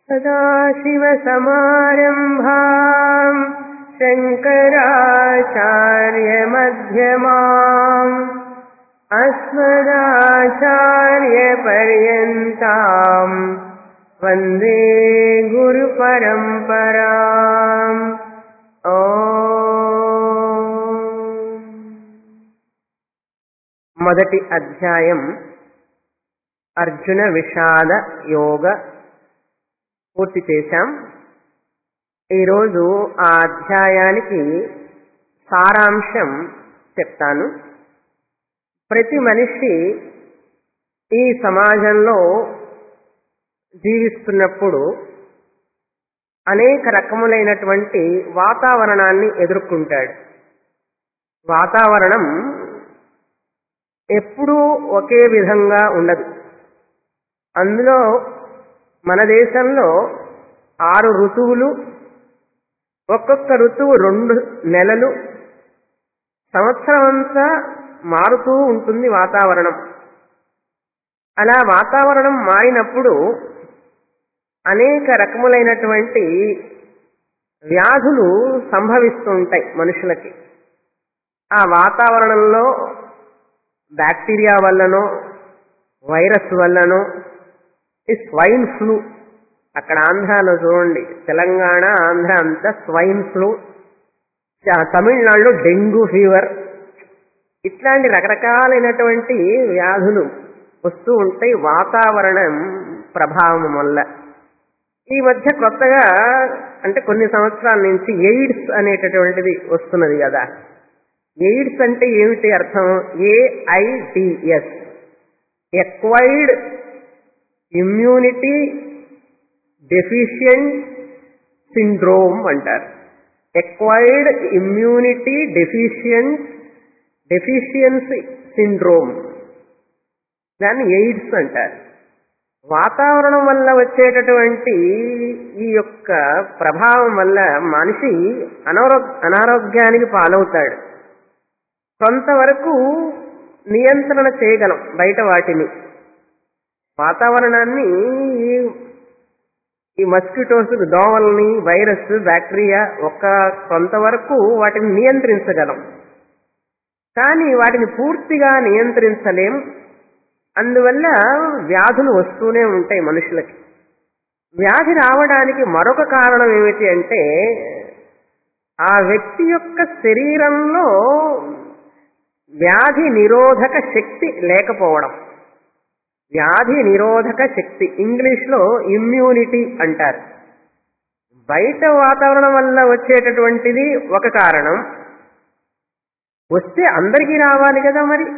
सदाशिवसमारम्भाम् शङ्कराचार्यमध्यमाम् अस्मदाचार्यपर्यन्ताम् वन्दे गुरुपरम्पराम् ओ మొదటి అధ్యాయం అర్జున విషాద యోగ పూర్తి చేశాం ఈరోజు ఆ అధ్యాయానికి సారాంశం చెప్తాను ప్రతి మనిషి ఈ సమాజంలో జీవిస్తున్నప్పుడు అనేక రకములైనటువంటి వాతావరణాన్ని ఎదుర్కొంటాడు వాతావరణం ఎప్పుడూ ఒకే విధంగా ఉండదు అందులో మన దేశంలో ఆరు ఋతువులు ఒక్కొక్క ఋతువు రెండు నెలలు సంవత్సరం అంతా మారుతూ ఉంటుంది వాతావరణం అలా వాతావరణం మారినప్పుడు అనేక రకములైనటువంటి వ్యాధులు సంభవిస్తూ ఉంటాయి మనుషులకి ఆ వాతావరణంలో బ్యాక్టీరియా వల్లనో వైరస్ వల్లనో ఈ స్వైన్ ఫ్లూ అక్కడ ఆంధ్రాలో చూడండి తెలంగాణ ఆంధ్ర అంతా స్వైన్ ఫ్లూ తమిళనాడులో డెంగ్యూ ఫీవర్ ఇట్లాంటి రకరకాలైనటువంటి వ్యాధులు వస్తూ ఉంటాయి వాతావరణం ప్రభావం వల్ల ఈ మధ్య కొత్తగా అంటే కొన్ని సంవత్సరాల నుంచి ఎయిడ్స్ అనేటటువంటిది వస్తున్నది కదా ఎయిడ్స్ అంటే ఏమిటి అర్థం A I T S acquired immunity deficient syndrome అంటారు acquired immunity deficient deficiency syndrome దాన్ని ఎయిడ్స్ అంటారు వాతావరణం వల్ల వచ్చేటటువంటి ఈ యొక్క ప్రభావం వల్ల మనిషి అనారో అనారోగ్యానికి పాలవుతాడు కొంతవరకు నియంత్రణ చేయగలం బయట వాటిని వాతావరణాన్ని ఈ మస్కిటోస్ దోమల్ని వైరస్ బ్యాక్టీరియా ఒక కొంతవరకు వాటిని నియంత్రించగలం కానీ వాటిని పూర్తిగా నియంత్రించలేం అందువల్ల వ్యాధులు వస్తూనే ఉంటాయి మనుషులకి వ్యాధి రావడానికి మరొక కారణం ఏమిటి అంటే ఆ వ్యక్తి యొక్క శరీరంలో వ్యాధి నిరోధక శక్తి లేకపోవడం వ్యాధి నిరోధక శక్తి ఇంగ్లీష్లో ఇమ్యూనిటీ అంటారు బయట వాతావరణం వల్ల వచ్చేటటువంటిది ఒక కారణం వస్తే అందరికీ రావాలి కదా మరి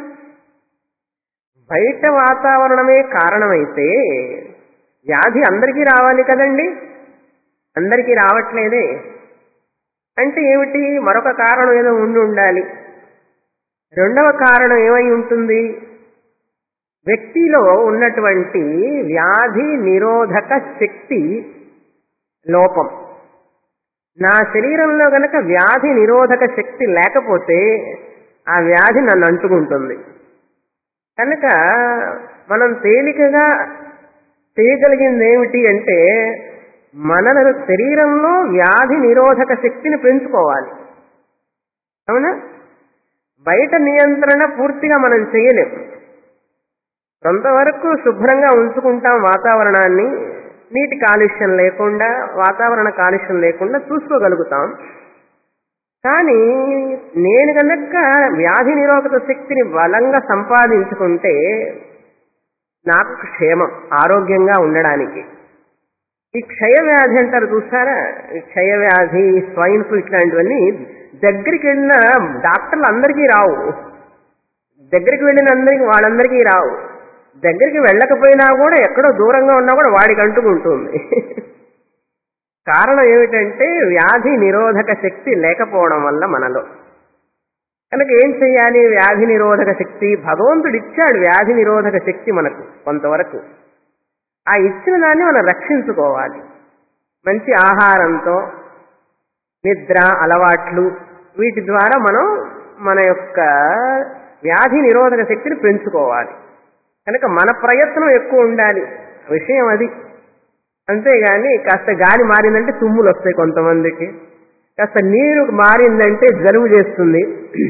బయట వాతావరణమే కారణమైతే వ్యాధి అందరికీ రావాలి కదండి అందరికీ రావట్లేదే అంటే ఏమిటి మరొక కారణం ఏదో ఉండి ఉండాలి రెండవ కారణం ఏమై ఉంటుంది వ్యక్తిలో ఉన్నటువంటి వ్యాధి నిరోధక శక్తి లోపం నా శరీరంలో గనక వ్యాధి నిరోధక శక్తి లేకపోతే ఆ వ్యాధి నన్ను అంటుకుంటుంది కనుక మనం తేలికగా చేయగలిగింది ఏమిటి అంటే మన శరీరంలో వ్యాధి నిరోధక శక్తిని పెంచుకోవాలి అవునా బయట నియంత్రణ పూర్తిగా మనం చేయలేం కొంతవరకు శుభ్రంగా ఉంచుకుంటాం వాతావరణాన్ని నీటి కాలుష్యం లేకుండా వాతావరణ కాలుష్యం లేకుండా చూసుకోగలుగుతాం కానీ నేను కనుక వ్యాధి నిరోధక శక్తిని బలంగా సంపాదించుకుంటే నాకు క్షేమం ఆరోగ్యంగా ఉండడానికి ఈ క్షయవ్యాధి అంటారు చూసారా ఈ క్షయవ్యాధి స్వైన్ ఫ్లూ ఇట్లాంటివన్నీ దగ్గరికి వెళ్ళిన డాక్టర్లు అందరికీ రావు దగ్గరికి వెళ్ళిన అందరికి వాళ్ళందరికీ రావు దగ్గరికి వెళ్ళకపోయినా కూడా ఎక్కడో దూరంగా ఉన్నా కూడా వాడికి అంటుకుంటుంది కారణం ఏమిటంటే వ్యాధి నిరోధక శక్తి లేకపోవడం వల్ల మనలో కనుక ఏం చెయ్యాలి వ్యాధి నిరోధక శక్తి భగవంతుడు ఇచ్చాడు వ్యాధి నిరోధక శక్తి మనకు కొంతవరకు ఆ ఇచ్చిన దాన్ని మనం రక్షించుకోవాలి మంచి ఆహారంతో నిద్ర అలవాట్లు వీటి ద్వారా మనం మన యొక్క వ్యాధి నిరోధక శక్తిని పెంచుకోవాలి కనుక మన ప్రయత్నం ఎక్కువ ఉండాలి విషయం అది అంతేగాని కాస్త గాలి మారిందంటే తుమ్ములు వస్తాయి కొంతమందికి కాస్త నీరు మారిందంటే జలుబు చేస్తుంది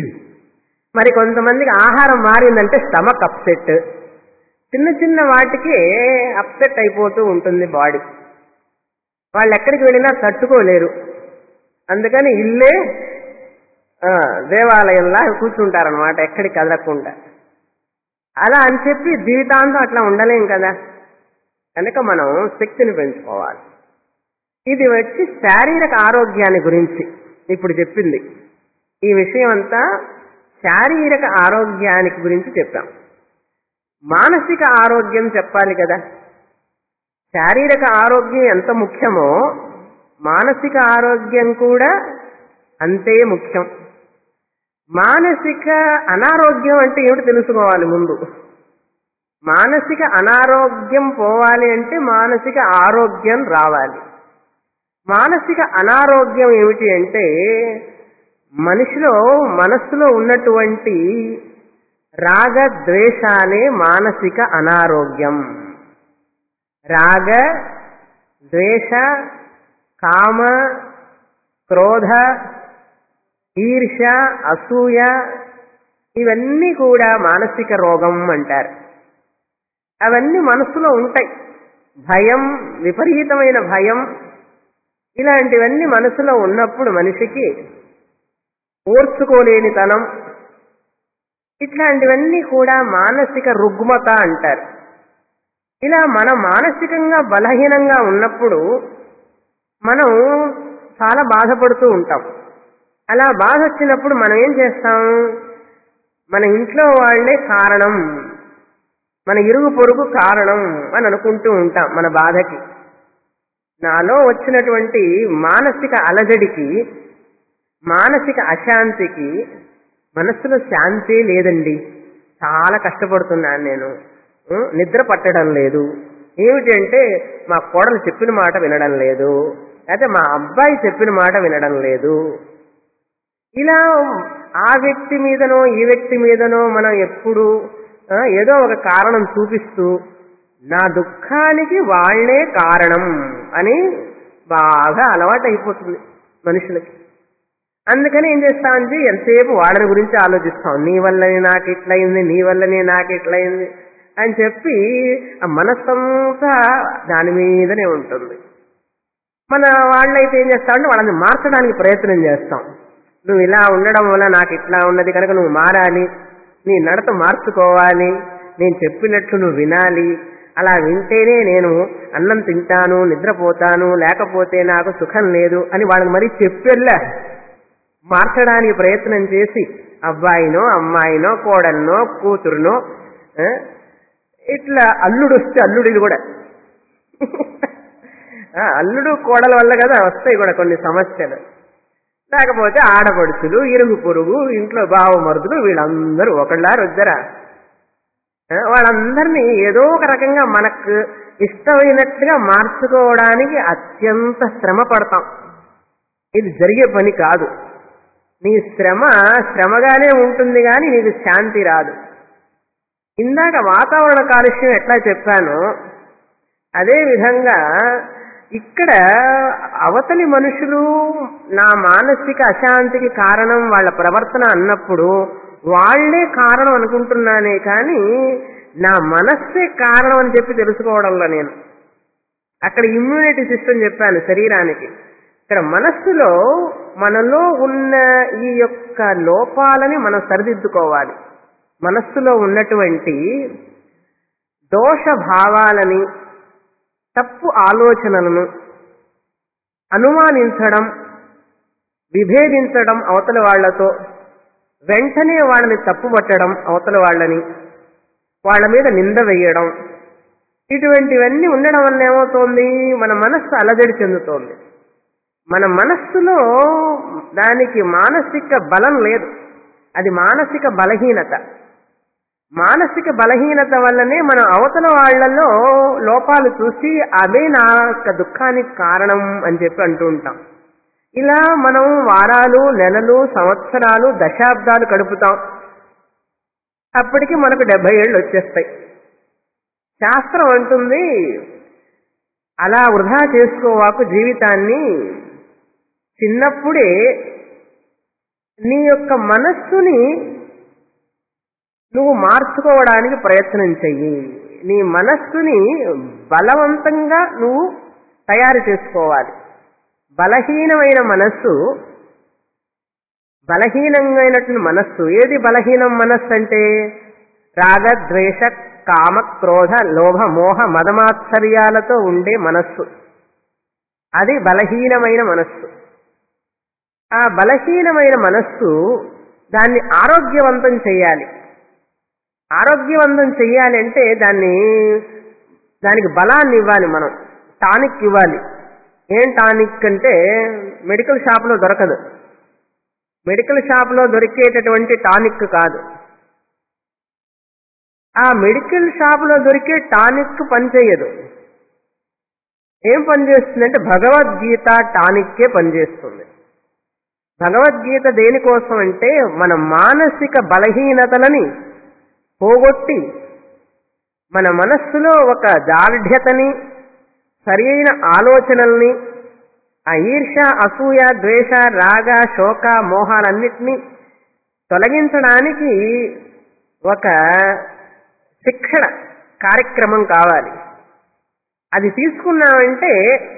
మరి కొంతమందికి ఆహారం మారిందంటే స్టమక్ అప్సెట్ చిన్న చిన్న వాటికి అప్సెట్ అయిపోతూ ఉంటుంది బాడీ వాళ్ళు ఎక్కడికి వెళ్ళినా తట్టుకోలేరు అందుకని ఇల్లే ఆ, దేవాలయంలా కూర్చుంటారనమాట ఎక్కడికి కదలకుండా అలా అని చెప్పి జీవితాంతం అట్లా ఉండలేం కదా కనుక మనం శక్తిని పెంచుకోవాలి ఇది వచ్చి శారీరక ఆరోగ్యాన్ని గురించి ఇప్పుడు చెప్పింది ఈ విషయం అంతా శారీరక ఆరోగ్యానికి గురించి చెప్పాం మానసిక ఆరోగ్యం చెప్పాలి కదా శారీరక ఆరోగ్యం ఎంత ముఖ్యమో మానసిక ఆరోగ్యం కూడా అంతే ముఖ్యం మానసిక అనారోగ్యం అంటే ఏమిటి తెలుసుకోవాలి ముందు మానసిక అనారోగ్యం పోవాలి అంటే మానసిక ఆరోగ్యం రావాలి మానసిక అనారోగ్యం ఏమిటి అంటే మనిషిలో మనస్సులో ఉన్నటువంటి రాగ ద్వేషాలే మానసిక అనారోగ్యం రాగ ద్వేష కామ క్రోధ ఈర్ష అసూయ ఇవన్నీ కూడా మానసిక రోగం అంటారు అవన్నీ మనసులో ఉంటాయి భయం విపరీతమైన భయం ఇలాంటివన్నీ మనసులో ఉన్నప్పుడు మనిషికి ఓర్చుకోలేనితనం ఇట్లాంటివన్నీ కూడా మానసిక రుగ్మత అంటారు ఇలా మనం మానసికంగా బలహీనంగా ఉన్నప్పుడు మనం చాలా బాధపడుతూ ఉంటాం అలా బాధ వచ్చినప్పుడు మనం ఏం చేస్తాం మన ఇంట్లో వాళ్లే కారణం మన ఇరుగు పొరుగు కారణం అని అనుకుంటూ ఉంటాం మన బాధకి నాలో వచ్చినటువంటి మానసిక అలజడికి మానసిక అశాంతికి మనస్సులో శాంతి లేదండి చాలా కష్టపడుతున్నాను నేను ఉం, నిద్ర పట్టడం లేదు ఏమిటంటే మా కోడలు చెప్పిన మాట వినడం లేదు అయితే మా అబ్బాయి చెప్పిన మాట వినడం లేదు ఇలా ఆ వ్యక్తి మీదనో ఈ వ్యక్తి మీదనో మనం ఎప్పుడు ఆ, ఏదో ఒక కారణం చూపిస్తూ నా దుఃఖానికి వాళ్లే కారణం అని బాగా అలవాటు అయిపోతుంది మనుషులకి అందుకని ఏం చేస్తామంటే ఎంతసేపు వాళ్ళని గురించి ఆలోచిస్తాం నీ వల్లనే నాకు ఇట్లయింది నీ వల్లనే నాకు ఇట్లయింది అని చెప్పి ఆ మనస్సంతా దాని మీదనే ఉంటుంది మన వాళ్ళైతే ఏం చేస్తామంటే వాళ్ళని మార్చడానికి ప్రయత్నం చేస్తాం నువ్వు ఇలా ఉండడం వల్ల నాకు ఇట్లా ఉన్నది కనుక నువ్వు మారాలి నీ నడత మార్చుకోవాలి నేను చెప్పినట్లు నువ్వు వినాలి అలా వింటేనే నేను అన్నం తింటాను నిద్రపోతాను లేకపోతే నాకు సుఖం లేదు అని వాళ్ళకి మరీ చెప్పెళ్ళా మార్చడానికి ప్రయత్నం చేసి అబ్బాయినో అమ్మాయినో కోడలనో కూతురునో ఆ, ఇట్లా అల్లుడు వస్తే అల్లుడిని కూడా ఆ, అల్లుడు కోడల వల్ల కదా వస్తాయి కూడా కొన్ని సమస్యలు లేకపోతే ఆడపడుచులు ఇరుగు పొరుగు ఇంట్లో బావమరుదులు వీళ్ళందరూ ఒకళ్ళారు వద్దరా ఆ, వాళ్ళందరినీ ఏదో ఒక రకంగా మనకు ఇష్టమైనట్టుగా మార్చుకోవడానికి అత్యంత శ్రమ పడతాం ఇది జరిగే పని కాదు నీ శ్రమ శ్రమగానే ఉంటుంది కానీ నీకు శాంతి రాదు ఇందాక వాతావరణ కాలుష్యం ఎట్లా చెప్పానో అదే విధంగా ఇక్కడ అవతలి మనుషులు నా మానసిక అశాంతికి కారణం వాళ్ళ ప్రవర్తన అన్నప్పుడు వాళ్లే కారణం అనుకుంటున్నానే కానీ నా మనస్సే కారణం అని చెప్పి తెలుసుకోవడంలో నేను అక్కడ ఇమ్యూనిటీ సిస్టమ్ చెప్పాను శరీరానికి ఇక్కడ మనస్సులో మనలో ఉన్న ఈ యొక్క లోపాలని మనం సరిదిద్దుకోవాలి మనస్సులో ఉన్నటువంటి దోష భావాలని తప్పు ఆలోచనలను అనుమానించడం విభేదించడం అవతల వాళ్లతో వెంటనే వాళ్ళని తప్పుపట్టడం అవతల వాళ్ళని వాళ్ళ మీద నింద వేయడం ఇటువంటివన్నీ ఉండడం వల్ల ఏమవుతోంది మన మనస్సు అలజడి చెందుతోంది మన మనస్సులో దానికి మానసిక బలం లేదు అది మానసిక బలహీనత మానసిక బలహీనత వల్లనే మనం అవతల వాళ్లలో లోపాలు చూసి అదే నా యొక్క దుఃఖానికి కారణం అని చెప్పి అంటూ ఉంటాం ఇలా మనం వారాలు నెలలు సంవత్సరాలు దశాబ్దాలు గడుపుతాం అప్పటికి మనకు డెబ్బై ఏళ్ళు వచ్చేస్తాయి శాస్త్రం అంటుంది అలా వృధా చేసుకోవాకు జీవితాన్ని చిన్నప్పుడే నీ యొక్క మనస్సుని నువ్వు మార్చుకోవడానికి ప్రయత్నం చెయ్యి నీ మనస్సుని బలవంతంగా నువ్వు తయారు చేసుకోవాలి బలహీనమైన మనస్సు బలహీనమైనటువంటి మనస్సు ఏది బలహీనం మనస్సు అంటే రాగ ద్వేష కామ క్రోధ లోభ మోహ మదమాత్సర్యాలతో ఉండే మనస్సు అది బలహీనమైన మనస్సు ఆ బలహీనమైన మనస్సు దాన్ని ఆరోగ్యవంతం చేయాలి ఆరోగ్యవంతం చెయ్యాలి అంటే దాన్ని దానికి బలాన్ని ఇవ్వాలి మనం టానిక్ ఇవ్వాలి ఏం టానిక్ అంటే మెడికల్ షాప్లో దొరకదు మెడికల్ షాప్లో దొరికేటటువంటి టానిక్ కాదు ఆ మెడికల్ షాప్లో దొరికే టానిక్ పనిచేయదు ఏం పనిచేస్తుందంటే భగవద్గీత టానిక్కే పనిచేస్తుంది భగవద్గీత దేనికోసం అంటే మన మానసిక బలహీనతలని పోగొట్టి మన మనస్సులో ఒక దార్ఢ్యతని సరియైన ఆలోచనల్ని ఆ ఈర్ష అసూయ ద్వేష రాగ శోక మోహాలన్నిటినీ తొలగించడానికి ఒక శిక్షణ కార్యక్రమం కావాలి అది తీసుకున్నామంటే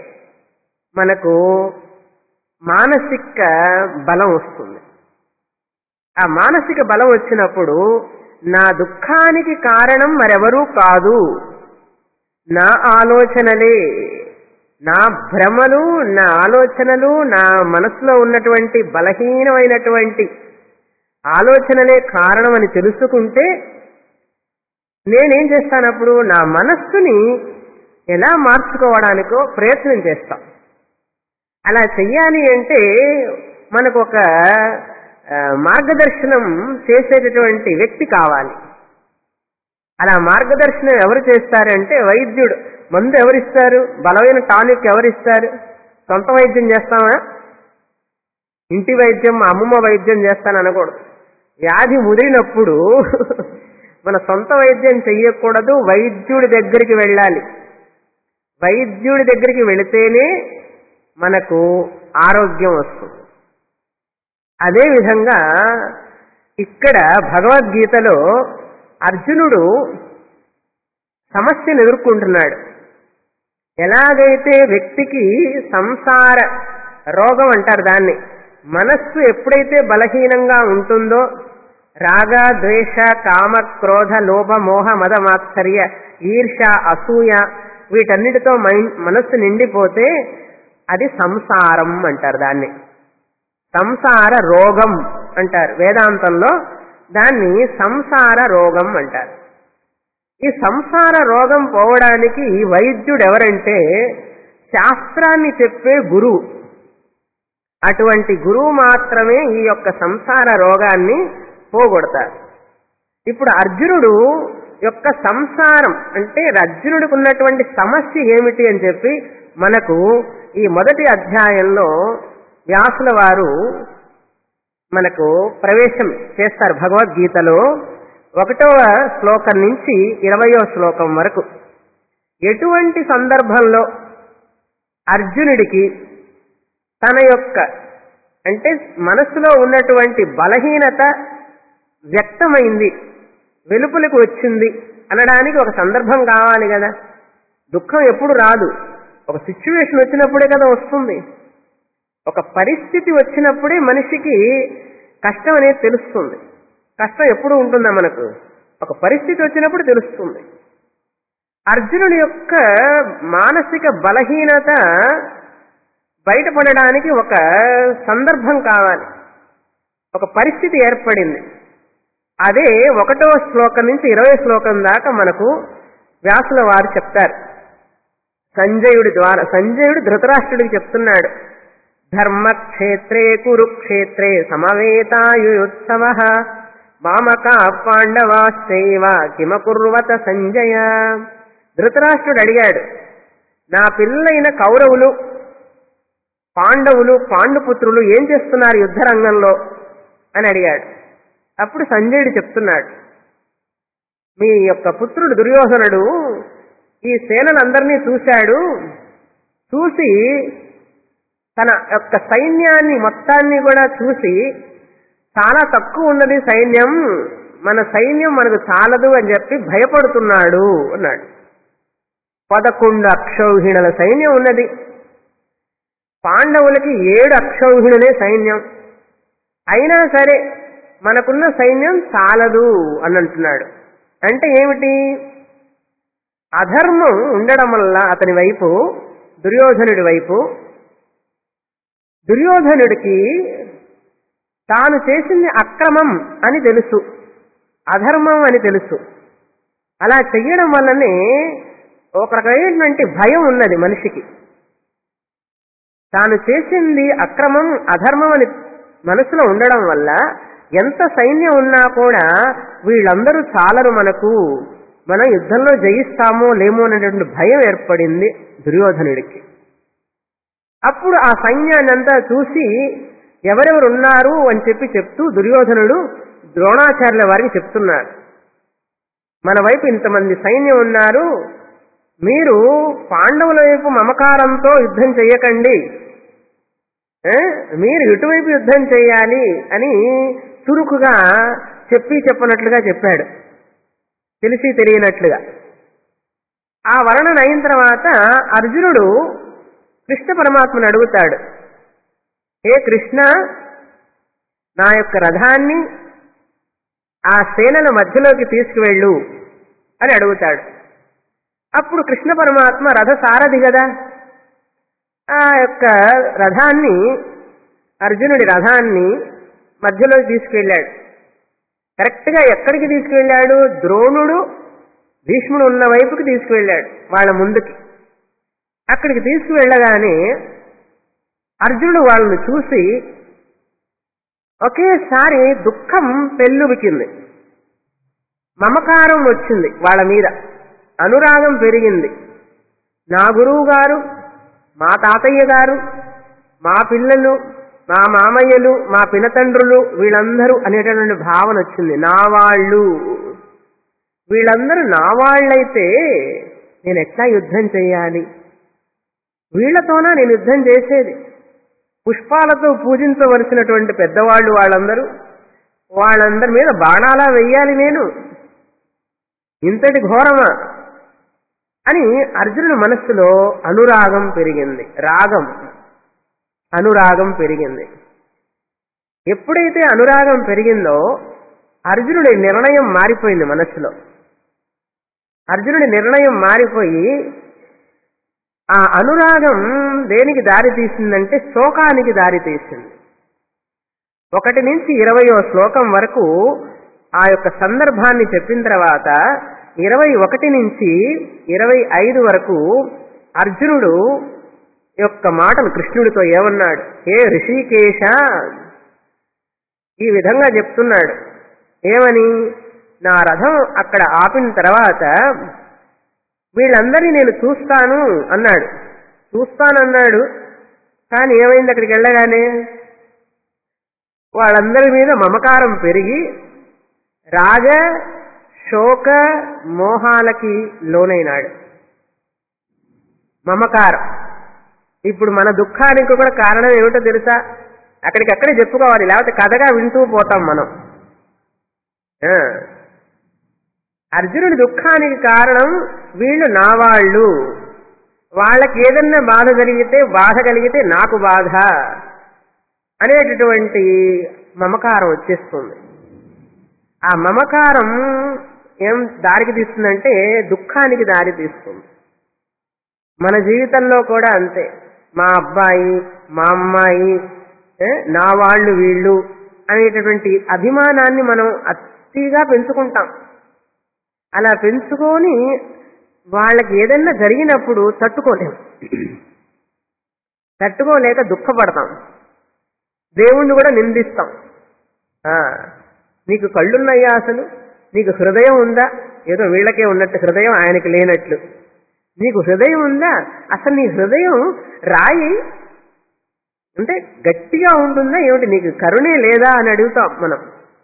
మనకు మానసిక బలం వస్తుంది ఆ మానసిక బలం వచ్చినప్పుడు నా దుఃఖానికి కారణం మరెవరూ కాదు నా ఆలోచనలే నా భ్రమలు నా ఆలోచనలు నా మనసులో ఉన్నటువంటి బలహీనమైనటువంటి ఆలోచనలే కారణం అని తెలుసుకుంటే నేనేం చేస్తానప్పుడు నా మనస్సుని ఎలా మార్చుకోవడానికో ప్రయత్నం చేస్తాం అలా చెయ్యాలి అంటే మనకు ఒక ఆ, మార్గదర్శనం చేసేటటువంటి వ్యక్తి కావాలి అలా మార్గదర్శనం ఎవరు చేస్తారంటే వైద్యుడు మందు ఎవరిస్తారు బలమైన టానిక్ ఎవరిస్తారు సొంత వైద్యం చేస్తామా ఇంటి వైద్యం మా అమ్మమ్మ వైద్యం చేస్తాను అనకూడదు వ్యాధి ముదిరినప్పుడు మన సొంత వైద్యం చెయ్యకూడదు వైద్యుడి దగ్గరికి వెళ్ళాలి వైద్యుడి దగ్గరికి వెళితేనే మనకు ఆరోగ్యం వస్తుంది అదేవిధంగా ఇక్కడ భగవద్గీతలో అర్జునుడు సమస్యను ఎదుర్కొంటున్నాడు ఎలాగైతే వ్యక్తికి సంసార రోగం అంటారు దాన్ని మనస్సు ఎప్పుడైతే బలహీనంగా ఉంటుందో రాగ ద్వేష కామ క్రోధ లోభ మోహ మద మాత్సర్య ఈర్ష అసూయ వీటన్నిటితో మైండ్ మనస్సు నిండిపోతే అది సంసారం అంటారు దాన్ని సంసార రోగం అంటారు వేదాంతంలో దాన్ని సంసార రోగం అంటారు ఈ సంసార రోగం పోవడానికి వైద్యుడు ఎవరంటే శాస్త్రాన్ని చెప్పే గురువు అటువంటి గురువు మాత్రమే ఈ యొక్క సంసార రోగాన్ని పోగొడతారు ఇప్పుడు అర్జునుడు యొక్క సంసారం అంటే అర్జునుడికి ఉన్నటువంటి సమస్య ఏమిటి అని చెప్పి మనకు ఈ మొదటి అధ్యాయంలో వ్యాసుల వారు మనకు ప్రవేశం చేస్తారు భగవద్గీతలో ఒకటవ శ్లోకం నుంచి ఇరవయో శ్లోకం వరకు ఎటువంటి సందర్భంలో అర్జునుడికి తన యొక్క అంటే మనసులో ఉన్నటువంటి బలహీనత వ్యక్తమైంది వెలుపలకు వచ్చింది అనడానికి ఒక సందర్భం కావాలి కదా దుఃఖం ఎప్పుడు రాదు ఒక సిచ్యువేషన్ వచ్చినప్పుడే కదా వస్తుంది ఒక పరిస్థితి వచ్చినప్పుడే మనిషికి కష్టం అనేది తెలుస్తుంది కష్టం ఎప్పుడు ఉంటుందా మనకు ఒక పరిస్థితి వచ్చినప్పుడు తెలుస్తుంది అర్జునుడి యొక్క మానసిక బలహీనత బయటపడడానికి ఒక సందర్భం కావాలి ఒక పరిస్థితి ఏర్పడింది అదే ఒకటో శ్లోకం నుంచి ఇరవై శ్లోకం దాకా మనకు వ్యాసుల వారు చెప్తారు సంజయుడి ద్వారా సంజయుడు ధృతరాష్ట్రుడికి చెప్తున్నాడు ధర్మక్షేత్రే కురుక్షేత్రే సమవేతాయుత్సవ మామక పాండవాశ్చైవ కిమకుర్వత సంజయ ధృతరాష్ట్రుడు అడిగాడు నా పిల్లలైన కౌరవులు పాండవులు పాండుపుత్రులు ఏం చేస్తున్నారు యుద్ధరంగంలో అని అడిగాడు అప్పుడు సంజయుడు చెప్తున్నాడు మీ యొక్క పుత్రుడు దుర్యోధనుడు ఈ సేనలందరినీ చూశాడు చూసి తన యొక్క సైన్యాన్ని మొత్తాన్ని కూడా చూసి చాలా తక్కువ ఉన్నది సైన్యం మన సైన్యం మనకు చాలదు అని చెప్పి భయపడుతున్నాడు అన్నాడు పదకొండు అక్షౌహిణుల సైన్యం ఉన్నది పాండవులకి ఏడు అక్షౌహిణులే సైన్యం అయినా సరే మనకున్న సైన్యం చాలదు అని అంటున్నాడు అంటే ఏమిటి అధర్మం ఉండడం వల్ల అతని వైపు దుర్యోధనుడి వైపు దుర్యోధనుడికి తాను చేసింది అక్రమం అని తెలుసు అధర్మం అని తెలుసు అలా చెయ్యడం వల్లనే ఒక రకమైనటువంటి భయం ఉన్నది మనిషికి తాను చేసింది అక్రమం అధర్మం అని మనసులో ఉండడం వల్ల ఎంత సైన్యం ఉన్నా కూడా వీళ్ళందరూ చాలరు మనకు మనం యుద్ధంలో జయిస్తామో లేమో అనేటువంటి భయం ఏర్పడింది దుర్యోధనుడికి అప్పుడు ఆ సైన్యాన్ని అంతా చూసి ఎవరెవరు ఉన్నారు అని చెప్పి చెప్తూ దుర్యోధనుడు ద్రోణాచార్యుల వారికి చెప్తున్నాడు మన వైపు ఇంతమంది సైన్యం ఉన్నారు మీరు పాండవుల వైపు మమకారంతో యుద్ధం చెయ్యకండి ఏ? మీరు ఇటువైపు యుద్ధం చేయాలి అని చురుకుగా చెప్పి చెప్పనట్లుగా చెప్పాడు తెలిసి తెలియనట్లుగా ఆ వర్ణన అయిన తర్వాత అర్జునుడు కృష్ణ పరమాత్మను అడుగుతాడు ఏ కృష్ణ నా యొక్క రథాన్ని ఆ సేనల మధ్యలోకి తీసుకువెళ్ళు అని అడుగుతాడు అప్పుడు కృష్ణ పరమాత్మ రథ సారథి కదా ఆ యొక్క రథాన్ని అర్జునుడి రథాన్ని మధ్యలోకి తీసుకువెళ్ళాడు కరెక్ట్గా ఎక్కడికి తీసుకువెళ్ళాడు ద్రోణుడు భీష్ముడు ఉన్న వైపుకి తీసుకువెళ్ళాడు వాళ్ళ ముందుకి అక్కడికి తీసుకువెళ్ళగానే అర్జునుడు వాళ్ళని చూసి ఒకేసారి దుఃఖం పెళ్ళుబికింది మమకారం వచ్చింది వాళ్ళ మీద అనురాగం పెరిగింది నా గురువు గారు మా తాతయ్య గారు మా పిల్లలు మా మామయ్యలు మా పినతండ్రులు వీళ్ళందరూ అనేటటువంటి భావన వచ్చింది నా వాళ్ళు వీళ్ళందరూ నా వాళ్ళైతే నేను ఎట్లా యుద్ధం చేయాలి వీళ్లతోనా నేను యుద్ధం చేసేది పుష్పాలతో పూజించవలసినటువంటి పెద్దవాళ్ళు వాళ్ళందరూ వాళ్ళందరి మీద బాణాలా వెయ్యాలి నేను ఇంతటి ఘోరమా అని అర్జునుడి మనస్సులో అనురాగం పెరిగింది రాగం అనురాగం పెరిగింది ఎప్పుడైతే అనురాగం పెరిగిందో అర్జునుడి నిర్ణయం మారిపోయింది మనస్సులో అర్జునుడి నిర్ణయం మారిపోయి ఆ అనురాగం దేనికి దారి తీసిందంటే శోకానికి దారి తీసింది ఒకటి నుంచి ఇరవయో శ్లోకం వరకు ఆ యొక్క సందర్భాన్ని చెప్పిన తర్వాత ఇరవై ఒకటి నుంచి ఇరవై ఐదు వరకు అర్జునుడు యొక్క మాటలు కృష్ణుడితో ఏమన్నాడు ఏ ఋషికేశ ఈ విధంగా చెప్తున్నాడు ఏమని నా రథం అక్కడ ఆపిన తర్వాత వీళ్ళందరినీ నేను చూస్తాను అన్నాడు చూస్తానన్నాడు కానీ ఏమైంది అక్కడికి వెళ్ళగానే వాళ్ళందరి మీద మమకారం పెరిగి రాగ శోక మోహాలకి లోనైనాడు మమకారం ఇప్పుడు మన దుఃఖానికి కూడా కారణం ఏమిటో తెలుసా అక్కడికక్కడే చెప్పుకోవాలి లేకపోతే కథగా వింటూ పోతాం మనం ఆ. అర్జునుడి దుఃఖానికి కారణం వీళ్ళు నా వాళ్ళు వాళ్ళకి ఏదన్నా బాధ జరిగితే బాధ కలిగితే నాకు బాధ అనేటటువంటి మమకారం వచ్చేస్తుంది ఆ మమకారం ఏం దారికి తీస్తుందంటే దుఃఖానికి దారి తీస్తుంది మన జీవితంలో కూడా అంతే మా అబ్బాయి మా అమ్మాయి ఏ, నా వాళ్ళు వీళ్ళు అనేటటువంటి అభిమానాన్ని మనం అతిగా పెంచుకుంటాం అలా పెంచుకొని వాళ్ళకి ఏదైనా జరిగినప్పుడు తట్టుకోలేం తట్టుకోలేక దుఃఖపడతాం దేవుణ్ణి కూడా నిందిస్తాం ఆ, నీకు కళ్ళున్నాయా అసలు నీకు హృదయం ఉందా ఏదో వీళ్ళకే ఉన్నట్టు హృదయం ఆయనకి లేనట్లు నీకు హృదయం ఉందా అసలు నీ హృదయం రాయి అంటే గట్టిగా ఉంటుందా ఏమిటి నీకు కరుణే లేదా అని అడుగుతాం మనం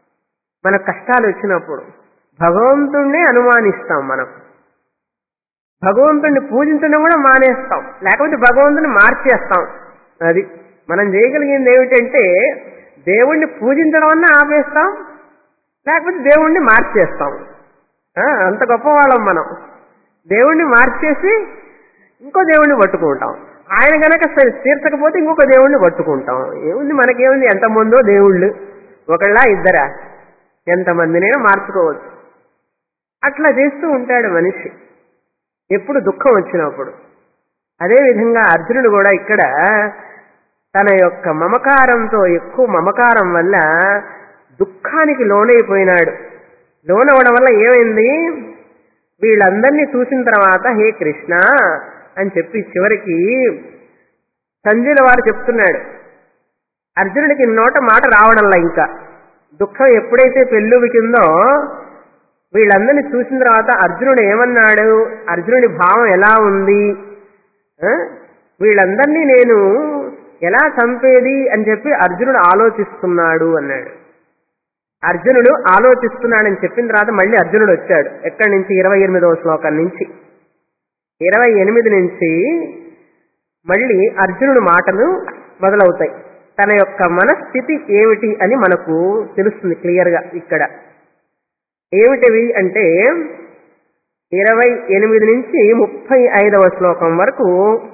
మన కష్టాలు వచ్చినప్పుడు భగవంతుణ్ణే అనుమానిస్తాం మనం భగవంతుడిని పూజించడం కూడా మానేస్తాం లేకపోతే భగవంతుని మార్చేస్తాం అది మనం చేయగలిగింది ఏమిటంటే దేవుణ్ణి పూజించడం అన్నా ఆపేస్తాం లేకపోతే దేవుణ్ణి మార్చేస్తాం ఆ, అంత గొప్పవాళ్ళం మనం దేవుణ్ణి మార్చేసి ఇంకో దేవుణ్ణి పట్టుకుంటాం ఆయన గనక సరి తీర్చకపోతే ఇంకొక దేవుణ్ణి పట్టుకుంటాం ఏముంది మనకేముంది ఎంతమందో దేవుళ్ళు ఒకళ్ళ ఇద్దరా ఎంతమందినైనా మార్చుకోవచ్చు అట్లా చేస్తూ ఉంటాడు మనిషి ఎప్పుడు దుఃఖం వచ్చినప్పుడు అదేవిధంగా అర్జునుడు కూడా ఇక్కడ తన యొక్క మమకారంతో ఎక్కువ మమకారం వల్ల దుఃఖానికి లోనైపోయినాడు లోనవడం వల్ల ఏమైంది వీళ్ళందరినీ చూసిన తర్వాత హే కృష్ణ అని చెప్పి చివరికి సంజయుల వారు చెప్తున్నాడు అర్జునుడికి నోట మాట రావడంలా ఇంకా దుఃఖం ఎప్పుడైతే పెళ్ళువికిందో వీళ్ళందరినీ చూసిన తర్వాత అర్జునుడు ఏమన్నాడు అర్జునుడి భావం ఎలా ఉంది ఆ? వీళ్ళందరినీ నేను ఎలా చంపేది అని చెప్పి అర్జునుడు ఆలోచిస్తున్నాడు అన్నాడు అర్జునుడు ఆలోచిస్తున్నాడని చెప్పిన తర్వాత మళ్ళీ అర్జునుడు వచ్చాడు ఎక్కడి నుంచి ఇరవై ఎనిమిదవ శ్లోకం నుంచి ఇరవై ఎనిమిది నుంచి మళ్ళీ అర్జునుడు మాటలు మొదలవుతాయి తన యొక్క మనస్థితి ఏమిటి అని మనకు తెలుస్తుంది క్లియర్గా ఇక్కడ ఏమిటివి అంటే ఇరవై ఎనిమిది నుంచి ముప్పై ఐదవ శ్లోకం వరకు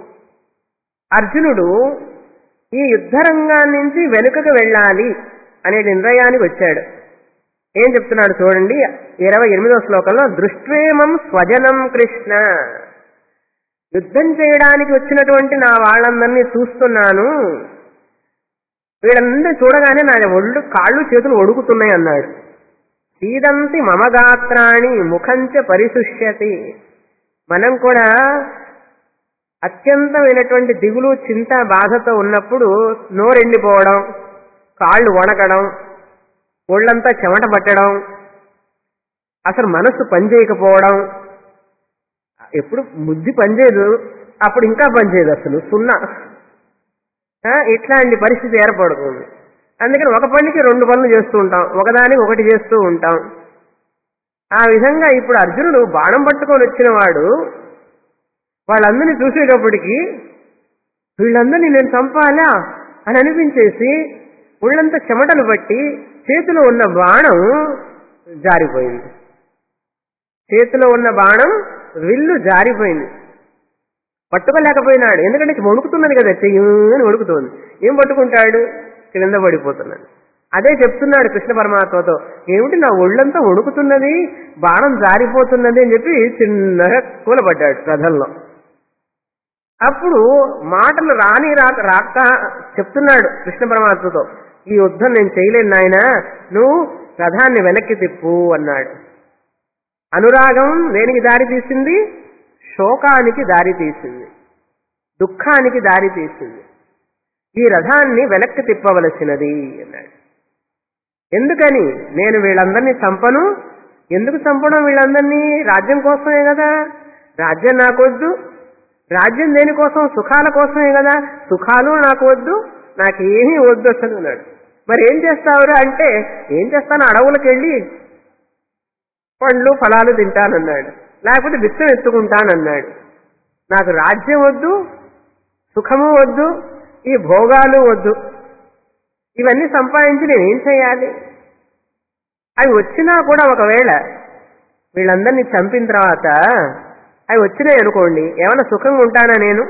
అర్జునుడు ఈ యుద్ధరంగాన్ని నుంచి వెనుకకు వెళ్ళాలి అనే నిర్ణయానికి వచ్చాడు ఏం చెప్తున్నాడు చూడండి ఇరవై ఎనిమిదవ శ్లోకంలో దృష్ట్వేమం స్వజనం కృష్ణ యుద్ధం చేయడానికి వచ్చినటువంటి నా వాళ్ళందరినీ చూస్తున్నాను వీళ్ళందరూ చూడగానే నా ఒళ్ళు కాళ్ళు చేతులు ఒడుకుతున్నాయి అన్నాడు సీదంతి మమ గాత్రాణి ముఖంచ పరిశుష్యతి మనం కూడా అత్యంతమైనటువంటి దిగులు చింత బాధతో ఉన్నప్పుడు నోరెండిపోవడం కాళ్ళు వణకడం ఒళ్ళంతా చెమట పట్టడం అసలు మనస్సు పనిచేయకపోవడం ఎప్పుడు బుద్ధి పనిచేయదు అప్పుడు ఇంకా పనిచేయదు అసలు సున్నా ఆ, ఇట్లాంటి పరిస్థితి ఏర్పడుతుంది అందుకని ఒక పనికి రెండు పనులు చేస్తూ ఉంటాం ఒకదానికి ఒకటి చేస్తూ ఉంటాం ఆ విధంగా ఇప్పుడు అర్జునుడు బాణం పట్టుకొని వచ్చిన వాడు వాళ్ళందరినీ చూసేటప్పటికి వీళ్ళందరినీ నేను చంపాలా అని అనిపించేసి ఒళ్ళంతా చెమటలు పట్టి చేతిలో ఉన్న బాణం జారిపోయింది చేతిలో ఉన్న బాణం విల్లు జారిపోయింది పట్టుకోలేకపోయినాడు ఎందుకంటే వణుకుతున్నది కదా చెయ్యని వణుకుతోంది ఏం పట్టుకుంటాడు క్రింద పడిపోతున్నాడు అదే చెప్తున్నాడు కృష్ణ పరమాత్మతో ఏమిటి నా ఒళ్ళంతా వణుకుతున్నది బాణం జారిపోతున్నది అని చెప్పి చిన్నగా కూలబడ్డాడు రథంలో అప్పుడు మాటలు రాని రాక రాక చెప్తున్నాడు కృష్ణ పరమాత్మతో ఈ యుద్ధం నేను చేయలేను నాయన నువ్వు రథాన్ని వెనక్కి తిప్పు అన్నాడు అనురాగం దేనికి దారి తీసింది శోకానికి దారి తీసింది దుఃఖానికి దారి తీసింది ఈ రథాన్ని వెనక్కి తిప్పవలసినది అన్నాడు ఎందుకని నేను వీళ్ళందరినీ చంపను ఎందుకు చంపడం వీళ్ళందరినీ రాజ్యం కోసమే కదా రాజ్యం నాకు వద్దు రాజ్యం దేనికోసం సుఖాల కోసమే కదా సుఖాలు నాకు వద్దు నాకేమీ వద్దు అసలు అన్నాడు మరి ఏం చేస్తావురా అంటే ఏం చేస్తాను అడవులకు వెళ్ళి పండ్లు ఫలాలు తింటానన్నాడు లేకపోతే విత్తం ఎత్తుకుంటానన్నాడు నాకు రాజ్యం వద్దు సుఖము వద్దు ఈ భోగాలు వద్దు ఇవన్నీ సంపాదించి నేనేం చేయాలి అవి వచ్చినా కూడా ఒకవేళ వీళ్ళందరినీ చంపిన తర్వాత అవి వచ్చినాయి అనుకోండి ఏమైనా సుఖంగా ఉంటానా నేను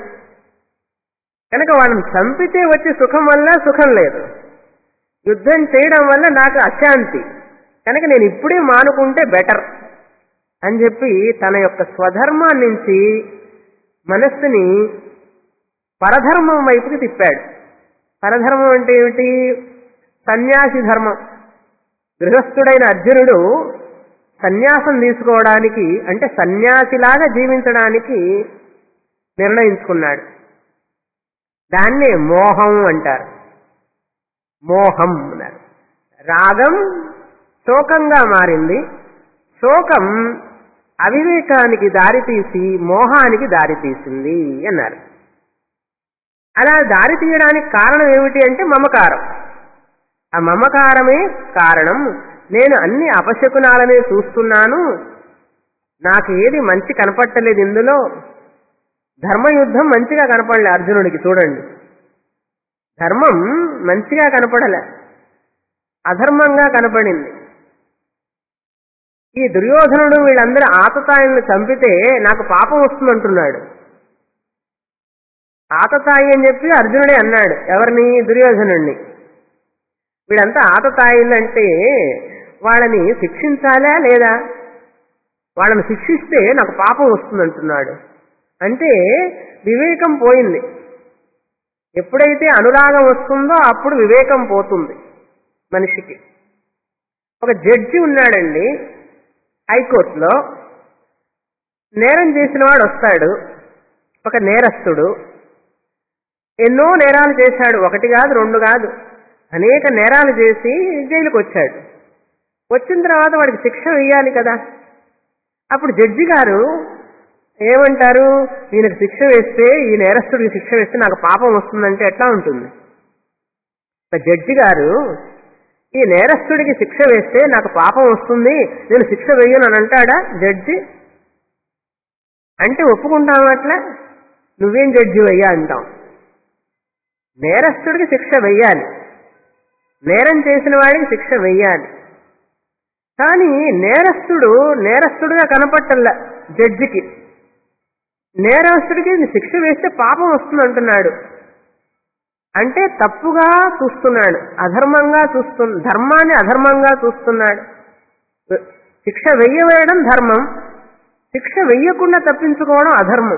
కనుక వాళ్ళని చంపితే వచ్చే సుఖం వల్ల సుఖం లేదు యుద్ధం చేయడం వల్ల నాకు అశాంతి కనుక నేను ఇప్పుడే మానుకుంటే బెటర్ అని చెప్పి తన యొక్క స్వధర్మం నుంచి మనస్సుని పరధర్మం వైపుకి తిప్పాడు పరధర్మం అంటే ఏమిటి సన్యాసి ధర్మం గృహస్థుడైన అర్జునుడు సన్యాసం తీసుకోవడానికి అంటే సన్యాసిలాగా జీవించడానికి నిర్ణయించుకున్నాడు దాన్నే మోహం అంటారు మోహం అన్నారు రాగం శోకంగా మారింది శోకం అవివేకానికి దారితీసి మోహానికి దారితీసింది అన్నారు అలా దారి తీయడానికి కారణం ఏమిటి అంటే మమకారం ఆ మమకారమే కారణం నేను అన్ని అపశకునాలనే చూస్తున్నాను నాకు ఏది మంచి కనపట్టలేదు ఇందులో ధర్మయుద్ధం మంచిగా కనపడలే అర్జునుడికి చూడండి ధర్మం మంచిగా కనపడలే అధర్మంగా కనపడింది ఈ దుర్యోధనుడు వీళ్ళందరూ ఆతతాయిల్ని చంపితే నాకు పాపం వస్తుందంటున్నాడు ఆతతాయి అని చెప్పి అర్జునుడే అన్నాడు ఎవరిని దుర్యోధనుణ్ణి వీళ్ళంతా ఆతతాయిలు అంటే వాళ్ళని శిక్షించాలా లేదా వాళ్ళని శిక్షిస్తే నాకు పాపం వస్తుందంటున్నాడు అంటే వివేకం పోయింది ఎప్పుడైతే అనురాగం వస్తుందో అప్పుడు వివేకం పోతుంది మనిషికి ఒక జడ్జి ఉన్నాడండి హైకోర్టులో నేరం చేసిన వాడు వస్తాడు ఒక నేరస్తుడు ఎన్నో నేరాలు చేశాడు ఒకటి కాదు రెండు కాదు అనేక నేరాలు చేసి జైలుకు వచ్చాడు వచ్చిన తర్వాత వాడికి శిక్ష వేయాలి కదా అప్పుడు జడ్జి గారు ఏమంటారు ఈయనకు శిక్ష వేస్తే ఈ నేరస్తుడికి శిక్ష వేస్తే నాకు పాపం వస్తుందంటే ఎట్లా ఉంటుంది ఒక జడ్జి గారు ఈ నేరస్తుడికి శిక్ష వేస్తే నాకు పాపం వస్తుంది నేను శిక్ష వేయను అని అంటాడా జడ్జి అంటే ఒప్పుకుంటాం అట్లా నువ్వేం జడ్జి అయ్యా అంటాం నేరస్తుడికి శిక్ష వెయ్యాలి నేరం చేసిన వాడికి శిక్ష వెయ్యాలి కానీ నేరస్తుడు నేరస్తుడుగా కనపట్టల్లా జడ్జికి నేరస్తుడికి శిక్ష వేస్తే పాపం వస్తుంది అంటున్నాడు అంటే తప్పుగా చూస్తున్నాడు అధర్మంగా చూస్తు ధర్మాన్ని అధర్మంగా చూస్తున్నాడు శిక్ష వెయ్యవేయడం ధర్మం శిక్ష వెయ్యకుండా తప్పించుకోవడం అధర్మం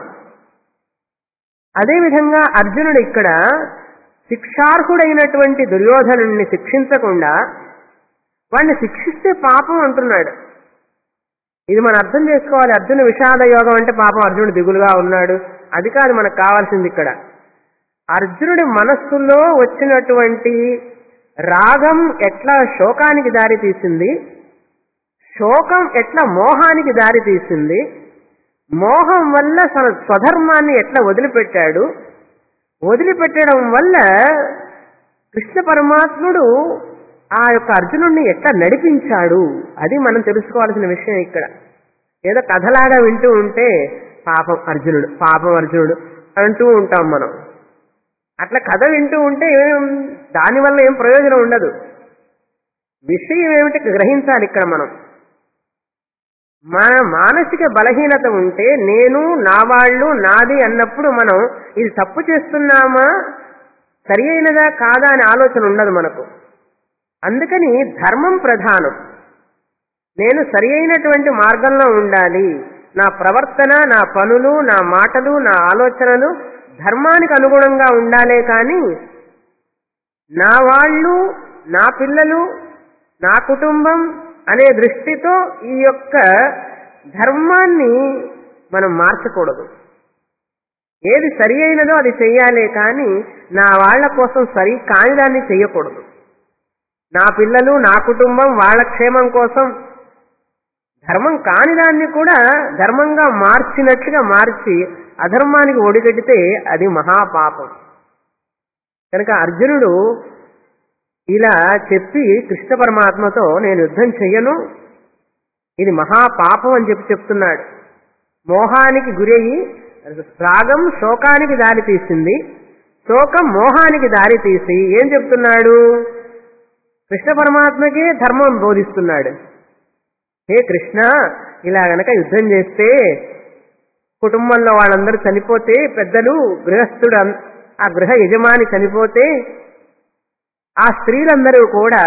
అదేవిధంగా అర్జునుడు ఇక్కడ శిక్షార్హుడైనటువంటి దుర్యోధనుణ్ణి శిక్షించకుండా వాడిని శిక్షిస్తే పాపం అంటున్నాడు ఇది మనం అర్థం చేసుకోవాలి అర్జున విషాద యోగం అంటే పాపం అర్జునుడు దిగులుగా ఉన్నాడు అది కాదు మనకు కావాల్సింది ఇక్కడ అర్జునుడి మనస్సులో వచ్చినటువంటి రాగం ఎట్లా శోకానికి దారి తీసింది శోకం ఎట్లా మోహానికి దారి తీసింది మోహం వల్ల తన స్వధర్మాన్ని ఎట్లా వదిలిపెట్టాడు వదిలిపెట్టడం వల్ల కృష్ణ పరమాత్ముడు ఆ యొక్క అర్జునుడిని ఎట్లా నడిపించాడు అది మనం తెలుసుకోవాల్సిన విషయం ఇక్కడ ఏదో కథలాగా వింటూ ఉంటే పాపం అర్జునుడు పాపం అర్జునుడు అంటూ ఉంటాం మనం అట్లా కథ వింటూ ఉంటే ఏం దానివల్ల ఏం ప్రయోజనం ఉండదు విషయం ఏమిటి గ్రహించాలి ఇక్కడ మనం మన మానసిక బలహీనత ఉంటే నేను నా వాళ్ళు నాది అన్నప్పుడు మనం ఇది తప్పు చేస్తున్నామా సరి అయినదా కాదా అనే ఆలోచన ఉండదు మనకు అందుకని ధర్మం ప్రధానం నేను సరి అయినటువంటి మార్గంలో ఉండాలి నా ప్రవర్తన నా పనులు నా మాటలు నా ఆలోచనలు ధర్మానికి అనుగుణంగా ఉండాలే కానీ నా వాళ్ళు నా పిల్లలు నా కుటుంబం అనే దృష్టితో ఈ యొక్క ధర్మాన్ని మనం మార్చకూడదు ఏది సరి అయినదో అది చెయ్యాలే కానీ నా వాళ్ల కోసం సరి కాని దాన్ని చెయ్యకూడదు నా పిల్లలు నా కుటుంబం వాళ్ళ క్షేమం కోసం ధర్మం కాని దాన్ని కూడా ధర్మంగా మార్చినట్లుగా మార్చి అధర్మానికి ఒడిగడితే అది మహాపాపం కనుక అర్జునుడు ఇలా చెప్పి కృష్ణ పరమాత్మతో నేను యుద్ధం చెయ్యను ఇది మహాపాపం అని చెప్పి చెప్తున్నాడు మోహానికి గురయ్యి రాగం శోకానికి దారి తీసింది శోకం మోహానికి దారి తీసి ఏం చెప్తున్నాడు కృష్ణ పరమాత్మకే ధర్మం బోధిస్తున్నాడు హే కృష్ణ ఇలా గనక యుద్ధం చేస్తే కుటుంబంలో వాళ్ళందరూ చనిపోతే పెద్దలు గృహస్థుడు అన్- ఆ గృహ యజమాని చనిపోతే ఆ స్త్రీలందరూ కూడా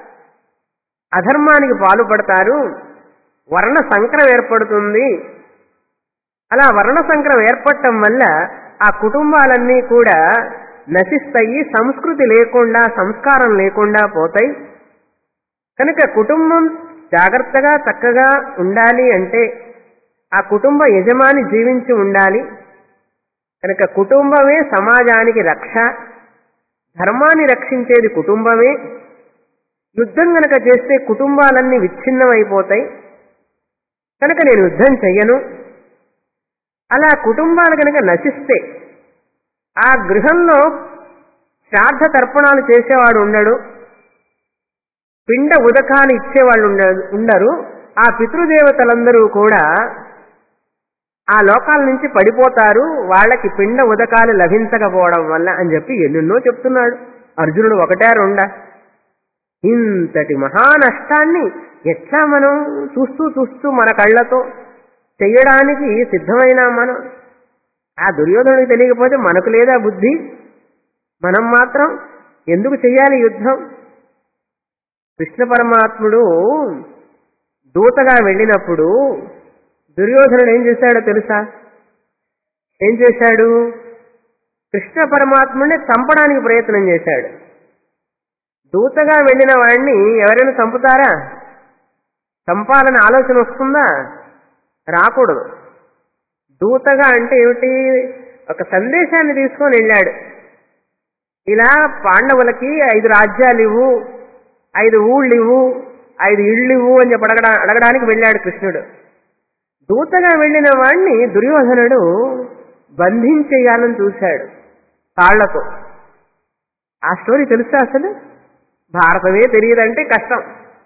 అధర్మానికి పాల్పడతారు వర్ణ సంకరం ఏర్పడుతుంది అలా వర్ణ సంకరం ఏర్పడటం వల్ల ఆ కుటుంబాలన్నీ కూడా నశిస్తాయి సంస్కృతి లేకుండా సంస్కారం లేకుండా పోతాయి కనుక కుటుంబం జాగ్రత్తగా చక్కగా ఉండాలి అంటే ఆ కుటుంబ యజమాని జీవించి ఉండాలి కనుక కుటుంబమే సమాజానికి రక్ష ధర్మాన్ని రక్షించేది కుటుంబమే యుద్ధం గనక చేస్తే కుటుంబాలన్నీ విచ్ఛిన్నమైపోతాయి కనుక నేను యుద్ధం చెయ్యను అలా కుటుంబాలు కనుక నశిస్తే ఆ గృహంలో శ్రాద్ధ తర్పణాలు చేసేవాడు ఉండడు పిండ ఉదకాలు ఇచ్చేవాళ్ళు ఉండ- ఉండరు ఆ పితృదేవతలందరూ కూడా ఆ లోకాల నుంచి పడిపోతారు వాళ్ళకి పిండ ఉదకాలు లభించకపోవడం వల్ల అని చెప్పి ఎన్నెన్నో చెప్తున్నాడు అర్జునుడు ఒకటే రెండా ఇంతటి మహా నష్టాన్ని ఎట్లా మనం చూస్తూ చూస్తూ మన కళ్ళతో చెయ్యడానికి సిద్ధమైన మనం ఆ దుర్యోధనుడికి తెలియకపోతే మనకు లేదా బుద్ధి మనం మాత్రం ఎందుకు చెయ్యాలి యుద్ధం కృష్ణ పరమాత్ముడు దూతగా వెళ్ళినప్పుడు దుర్యోధనుడు ఏం చేశాడో తెలుసా ఏం చేశాడు కృష్ణ పరమాత్ముడిని చంపడానికి ప్రయత్నం చేశాడు దూతగా వెళ్ళిన వాడిని ఎవరైనా చంపుతారా చంపాలని ఆలోచన వస్తుందా రాకూడదు దూతగా అంటే ఏమిటి ఒక సందేశాన్ని తీసుకొని వెళ్ళాడు ఇలా పాండవులకి ఐదు రాజ్యాలు ఇవ్వు ఐదు ఊళ్ళు ఇవ్వు ఐదు ఇళ్ళు ఇవ్వు అని చెప్పి అడగడా అడగడానికి వెళ్ళాడు కృష్ణుడు దూతగా వెళ్ళిన వాణ్ణి దుర్యోధనుడు బంధించేయాలని చూశాడు కాళ్లతో ఆ స్టోరీ తెలుసా అసలు భారతమే తెలియదంటే కష్టం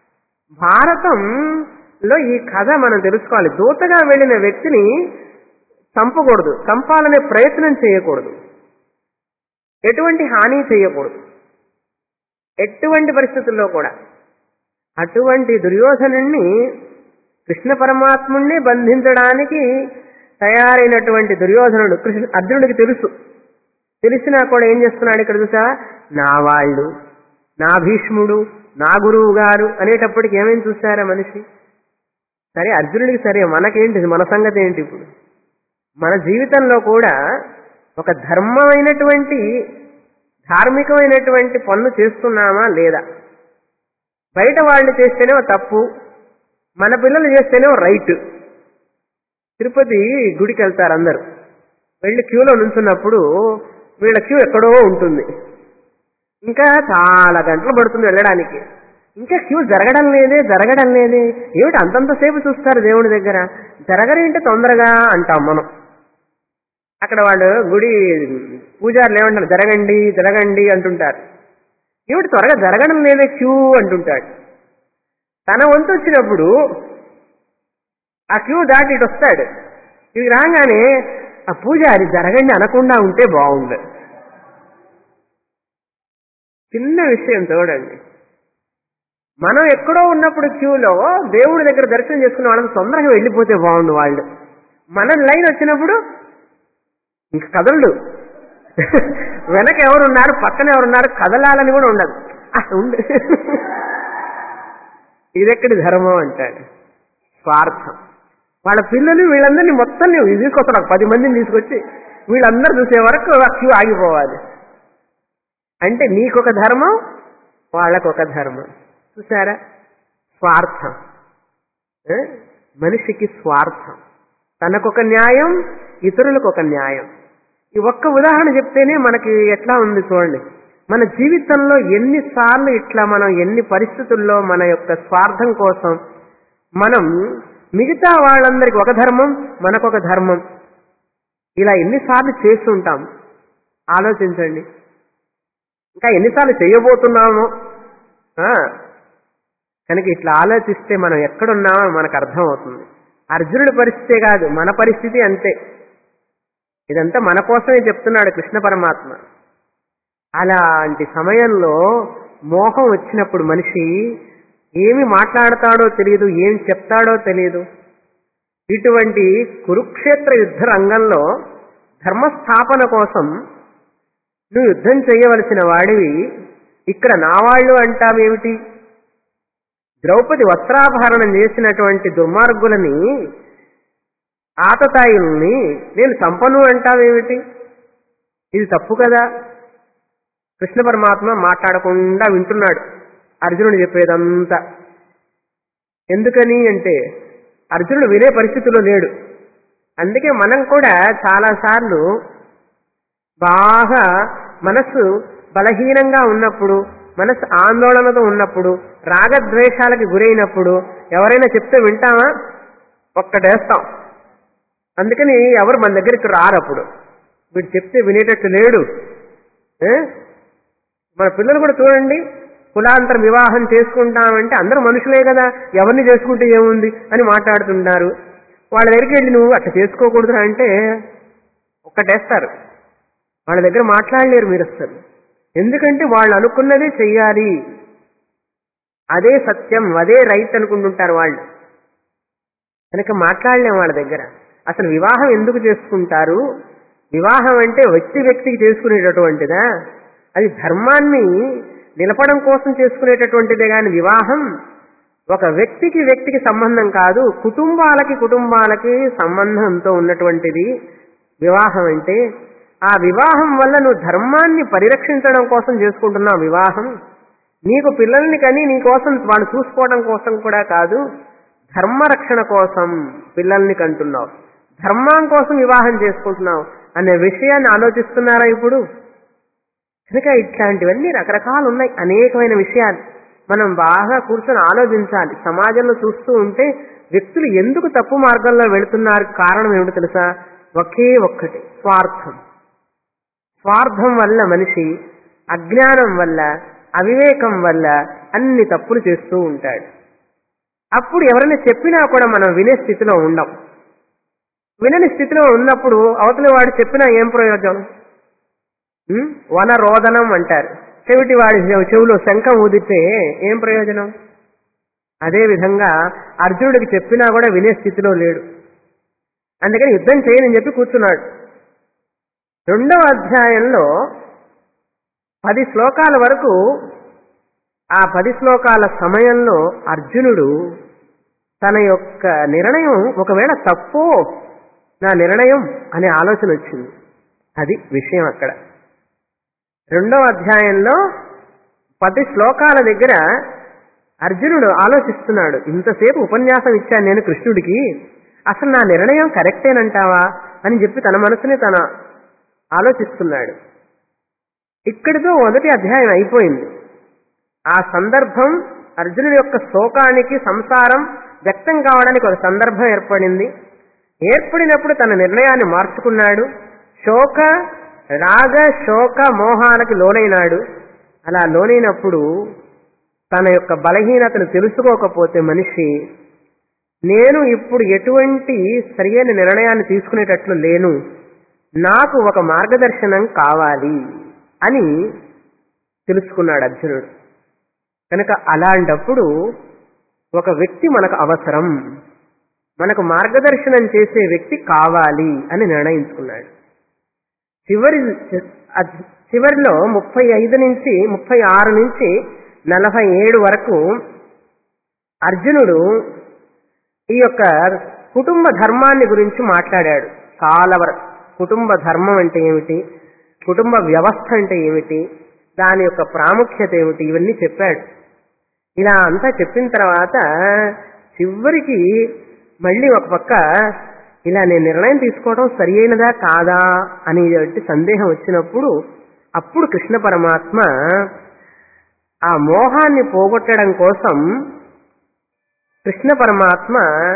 భారతంలో ఈ కథ మనం తెలుసుకోవాలి దూతగా వెళ్ళిన వ్యక్తిని చంపకూడదు చంపాలనే ప్రయత్నం చేయకూడదు ఎటువంటి హాని చేయకూడదు ఎటువంటి పరిస్థితుల్లో కూడా అటువంటి దుర్యోధనుణ్ణి కృష్ణ పరమాత్ముణ్ణి బంధించడానికి తయారైనటువంటి దుర్యోధనుడు కృష్ణ అర్జునుడికి తెలుసు తెలిసినా కూడా ఏం చేస్తున్నాడు ఇక్కడ చూసా నా వాళ్ళు నా భీష్ముడు నా గురువు గారు అనేటప్పటికి ఏమేమి చూస్తారా మనిషి సరే అర్జునుడికి సరే మనకేంటి మన సంగతి ఏంటి ఇప్పుడు మన జీవితంలో కూడా ఒక ధర్మమైనటువంటి ధార్మికమైనటువంటి పనులు చేస్తున్నామా లేదా బయట వాళ్ళు చేస్తేనే తప్పు మన పిల్లలు చేస్తేనే రైట్ తిరుపతి గుడికి వెళ్తారు అందరూ వెళ్ళి క్యూలో నుంచున్నప్పుడు వీళ్ళ క్యూ ఎక్కడో ఉంటుంది ఇంకా చాలా గంటలు పడుతుంది వెళ్ళడానికి ఇంకా క్యూ జరగడం లేదే జరగడం లేదే ఏమిటి అంతంతసేపు చూస్తారు దేవుడి దగ్గర జరగరేంటి తొందరగా అంటాం మనం అక్కడ వాళ్ళు గుడి పూజారులు ఏమంటారు జరగండి జరగండి అంటుంటారు ఏమిటి త్వరగా జరగడం లేదే క్యూ అంటుంటాడు తన వంతు వచ్చినప్పుడు ఆ క్యూ దాటి ఇటు వస్తాడు ఇవి రాగానే ఆ పూజారి జరగండి అనకుండా ఉంటే బాగుంది చిన్న విషయం చూడండి మనం ఎక్కడో ఉన్నప్పుడు క్యూలో దేవుడి దగ్గర దర్శనం చేసుకున్న వాళ్ళని తొందరగా వెళ్ళిపోతే బాగుండు వాళ్ళు మన లైన్ వచ్చినప్పుడు ఇంక కదలడు వెనక ఎవరున్నారు పక్కన ఎవరున్నారు కదలాలని కూడా ఉండదు ఆ, ఉండు ఇదెక్కడి ధర్మం అంటాడు స్వార్థం వాళ్ళ పిల్లలు వీళ్ళందరినీ మొత్తం నువ్వు తీసుకొస్తాడు ఒక పది మందిని తీసుకొచ్చి వీళ్ళందరూ చూసే వరకు ఆ క్యూ ఆగిపోవాలి అంటే నీకొక ధర్మం వాళ్ళకొక ధర్మం చూసారా స్వార్థం ఏ? మనిషికి స్వార్థం తనకొక న్యాయం ఇతరులకు ఒక న్యాయం ఈ ఒక్క ఉదాహరణ చెప్తేనే మనకి ఎట్లా ఉంది చూడండి మన జీవితంలో ఎన్నిసార్లు ఇట్లా మనం ఎన్ని పరిస్థితుల్లో మన యొక్క స్వార్థం కోసం మనం మిగతా వాళ్ళందరికి ఒక ధర్మం మనకొక ధర్మం ఇలా ఎన్నిసార్లు చేస్తుంటాం ఆలోచించండి ఇంకా ఎన్నిసార్లు చేయబోతున్నామో ఆ, కనుక ఇట్లా ఆలోచిస్తే మనం ఎక్కడున్నామో మనకు అర్థం అవుతుంది అర్జునుడి పరిస్థితే కాదు మన పరిస్థితి అంతే ఇదంతా మన కోసమే చెప్తున్నాడు కృష్ణ పరమాత్మ అలాంటి సమయంలో మోహం వచ్చినప్పుడు మనిషి ఏమి మాట్లాడతాడో తెలియదు ఏం చెప్తాడో తెలియదు ఇటువంటి కురుక్షేత్ర యుద్ధ రంగంలో ధర్మస్థాపన కోసం నువ్వు యుద్ధం చేయవలసిన వాడివి ఇక్కడ నా వాళ్ళు అంటావేమిటి ద్రౌపది వస్త్రాపహరణం చేసినటువంటి దుర్మార్గులని ఆతతాయిల్ని నేను చంపను అంటావేమిటి ఇది తప్పు కదా కృష్ణ పరమాత్మ మాట్లాడకుండా వింటున్నాడు అర్జునుడు చెప్పేదంతా ఎందుకని అంటే అర్జునుడు వినే పరిస్థితిలో లేడు అందుకే మనం కూడా చాలాసార్లు బాగా మనస్సు బలహీనంగా ఉన్నప్పుడు మనస్సు ఆందోళనతో ఉన్నప్పుడు రాగద్వేషాలకి గురైనప్పుడు ఎవరైనా చెప్తే వింటామా ఒక్కటేస్తాం అందుకని ఎవరు మన దగ్గరికి రారు అప్పుడు వీడు చెప్తే వినేటట్టు లేడు ఏ? మన పిల్లలు కూడా చూడండి కులాంతర వివాహం చేసుకుంటామంటే అందరూ మనుషులే కదా ఎవరిని చేసుకుంటే ఏముంది అని మాట్లాడుతుంటారు వాళ్ళ దగ్గరికి వెళ్ళి నువ్వు అట్లా చేసుకోకూడదు అంటే ఒక్కటేస్తారు వాళ్ళ దగ్గర మాట్లాడలేరు మీరు అసలు ఎందుకంటే వాళ్ళు అనుకున్నదే చెయ్యాలి అదే సత్యం అదే రైట్ అనుకుంటుంటారు వాళ్ళు కనుక మాట్లాడలేం వాళ్ళ దగ్గర అసలు వివాహం ఎందుకు చేసుకుంటారు వివాహం అంటే వ్యక్తి వ్యక్తికి చేసుకునేటటువంటిదా అది ధర్మాన్ని నిలపడం కోసం చేసుకునేటటువంటిదే కానీ వివాహం ఒక వ్యక్తికి వ్యక్తికి సంబంధం కాదు కుటుంబాలకి కుటుంబాలకి సంబంధంతో ఉన్నటువంటిది వివాహం అంటే ఆ వివాహం వల్ల నువ్వు ధర్మాన్ని పరిరక్షించడం కోసం చేసుకుంటున్నావు వివాహం నీకు పిల్లల్ని కని నీ కోసం వాళ్ళు చూసుకోవడం కోసం కూడా కాదు ధర్మరక్షణ కోసం పిల్లల్ని కంటున్నావు ధర్మం కోసం వివాహం చేసుకుంటున్నావు అనే విషయాన్ని ఆలోచిస్తున్నారా ఇప్పుడు కనుక ఇట్లాంటివన్నీ రకరకాలు ఉన్నాయి అనేకమైన విషయాలు మనం బాగా కూర్చొని ఆలోచించాలి సమాజంలో చూస్తూ ఉంటే వ్యక్తులు ఎందుకు తప్పు మార్గంలో వెళుతున్నారు కారణం ఏమిటో తెలుసా ఒకే ఒక్కటి స్వార్థం స్వార్థం వల్ల మనిషి అజ్ఞానం వల్ల అవివేకం వల్ల అన్ని తప్పులు చేస్తూ ఉంటాడు అప్పుడు ఎవరైనా చెప్పినా కూడా మనం వినే స్థితిలో ఉండం వినని స్థితిలో ఉన్నప్పుడు అవతలి వాడు చెప్పినా ఏం ప్రయోజనం ఉం? వనరోదనం అంటారు చెవిటి వాడి చెవులో శంఖం ఊదితే ఏం ప్రయోజనం అదే విధంగా అర్జునుడికి చెప్పినా కూడా వినే స్థితిలో లేడు అందుకని యుద్ధం చేయనని చెప్పి కూర్చున్నాడు రెండవ అధ్యాయంలో పది శ్లోకాల వరకు ఆ పది శ్లోకాల సమయంలో అర్జునుడు తన యొక్క నిర్ణయం ఒకవేళ తప్పో నా నిర్ణయం అనే ఆలోచన వచ్చింది అది విషయం అక్కడ రెండవ అధ్యాయంలో పది శ్లోకాల దగ్గర అర్జునుడు ఆలోచిస్తున్నాడు ఇంతసేపు ఉపన్యాసం ఇచ్చాను నేను కృష్ణుడికి అసలు నా నిర్ణయం కరెక్టేనంటావా అని చెప్పి తన మనసుని తన ఆలోచిస్తున్నాడు ఇక్కడితో మొదటి అధ్యాయం అయిపోయింది ఆ సందర్భం అర్జునుడి యొక్క శోకానికి సంసారం వ్యక్తం కావడానికి ఒక సందర్భం ఏర్పడింది ఏర్పడినప్పుడు తన నిర్ణయాన్ని మార్చుకున్నాడు శోక రాగ శోక మోహాలకి లోనైనాడు అలా లోనైనప్పుడు తన యొక్క బలహీనతను తెలుసుకోకపోతే మనిషి నేను ఇప్పుడు ఎటువంటి సరియైన నిర్ణయాన్ని తీసుకునేటట్లు లేను నాకు ఒక మార్గదర్శనం కావాలి అని తెలుసుకున్నాడు అర్జునుడు కనుక అలాంటప్పుడు ఒక వ్యక్తి మనకు అవసరం మనకు మార్గదర్శనం చేసే వ్యక్తి కావాలి అని నిర్ణయించుకున్నాడు చివరి చివరిలో ముప్పై ఐదు నుంచి ముప్పై ఆరు నుంచి నలభై ఏడు వరకు అర్జునుడు ఈ యొక్క కుటుంబ ధర్మాన్ని గురించి మాట్లాడాడు చాలా వరకు కుటుంబ ధర్మం అంటే ఏమిటి కుటుంబ వ్యవస్థ అంటే ఏమిటి దాని యొక్క ప్రాముఖ్యత ఏమిటి ఇవన్నీ చెప్పాడు ఇలా అంతా చెప్పిన తర్వాత చివరికి మళ్ళీ ఒక పక్క ఇలా నేను నిర్ణయం తీసుకోవడం సరియైనదా కాదా అనేటువంటి సందేహం వచ్చినప్పుడు అప్పుడు కృష్ణ పరమాత్మ ఆ మోహాన్ని పోగొట్టడం కోసం కృష్ణ పరమాత్మ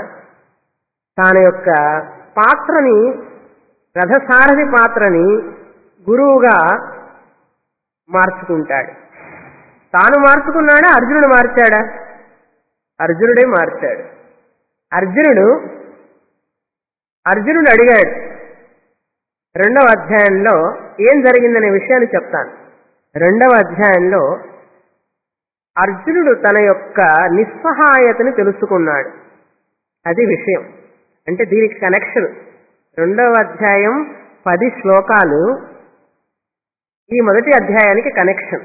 తన యొక్క పాత్రని రథసారథి పాత్రని గురువుగా మార్చుకుంటాడు తాను మార్చుకున్నాడా అర్జునుడు మార్చాడా అర్జునుడే మార్చాడు అర్జునుడు అర్జునుడు అడిగాడు రెండవ అధ్యాయంలో ఏం జరిగిందనే విషయాన్ని చెప్తాను రెండవ అధ్యాయంలో అర్జునుడు తన యొక్క నిస్సహాయతని తెలుసుకున్నాడు అది విషయం అంటే దీనికి కనెక్షన్ రెండవ అధ్యాయం పది శ్లోకాలు ఈ మొదటి అధ్యాయానికి కనెక్షన్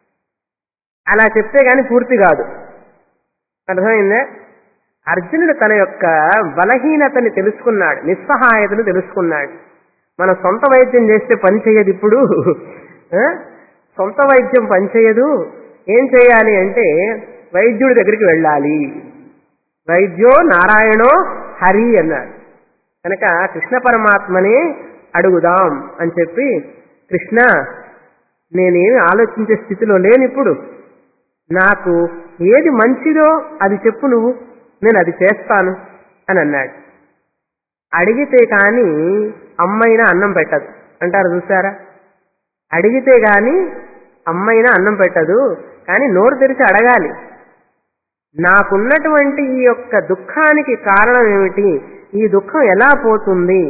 అలా చెప్తే గాని పూర్తి కాదు అర్థమైందా అర్జునుడు తన యొక్క బలహీనతని తెలుసుకున్నాడు నిస్సహాయతను తెలుసుకున్నాడు మన సొంత వైద్యం చేస్తే పని చేయదు ఇప్పుడు ఆ? సొంత వైద్యం పనిచేయదు ఏం చేయాలి అంటే వైద్యుడి దగ్గరికి వెళ్ళాలి వైద్యో నారాయణో హరి అన్నాడు కనుక కృష్ణ పరమాత్మనే అడుగుదాం అని చెప్పి కృష్ణ నేనేమి ఆలోచించే స్థితిలో లేని ఇప్పుడు నాకు ఏది మంచిదో అది చెప్పు నువ్వు నేను అది చేస్తాను అని అన్నాడు అడిగితే కాని అమ్మైనా అన్నం పెట్టదు అంటారు చూసారా అడిగితే గాని అమ్మైనా అన్నం పెట్టదు కానీ నోరు తెరిచి అడగాలి నాకున్నటువంటి ఈ యొక్క దుఃఖానికి కారణం ఏమిటి ఈ దుఃఖం ఎలా పోతుంది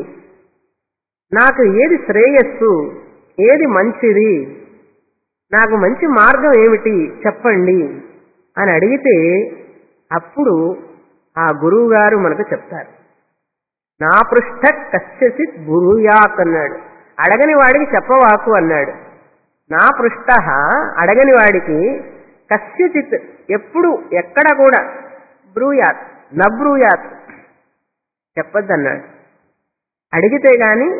నాకు ఏది శ్రేయస్సు ఏది మంచిది నాకు మంచి మార్గం ఏమిటి చెప్పండి అని అడిగితే అప్పుడు ఆ గురువు గారు మనకు చెప్తారు నా పృష్ఠ కశ్యసిత్ గురుయాత్ అన్నాడు అడగని వాడికి చెప్పవాకు అన్నాడు నా పృష్ఠ అడగని వాడికి కశ్యచిత్ ఎప్పుడు ఎక్కడ కూడా బ్రూయాత్ నబ్రూయాత్ చెప్పొద్దన్నాడు అడిగితే గాని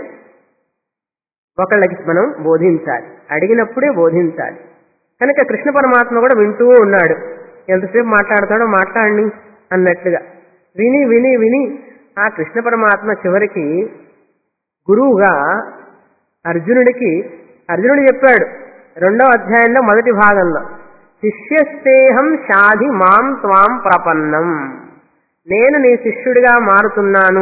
ఒకళ్ళకి మనం బోధించాలి అడిగినప్పుడే బోధించాలి కనుక కృష్ణ పరమాత్మ కూడా వింటూ ఉన్నాడు ఎంతసేపు మాట్లాడతాడో మాట్లాడండి అన్నట్లుగా విని విని విని ఆ కృష్ణ పరమాత్మ చివరికి గురువుగా అర్జునుడికి అర్జునుడు చెప్పాడు రెండవ అధ్యాయంలో మొదటి భాగంలో శిష్యస్తేహం షాధి మాం త్వాం ప్రపన్నం నేను నీ శిష్యుడిగా మారుతున్నాను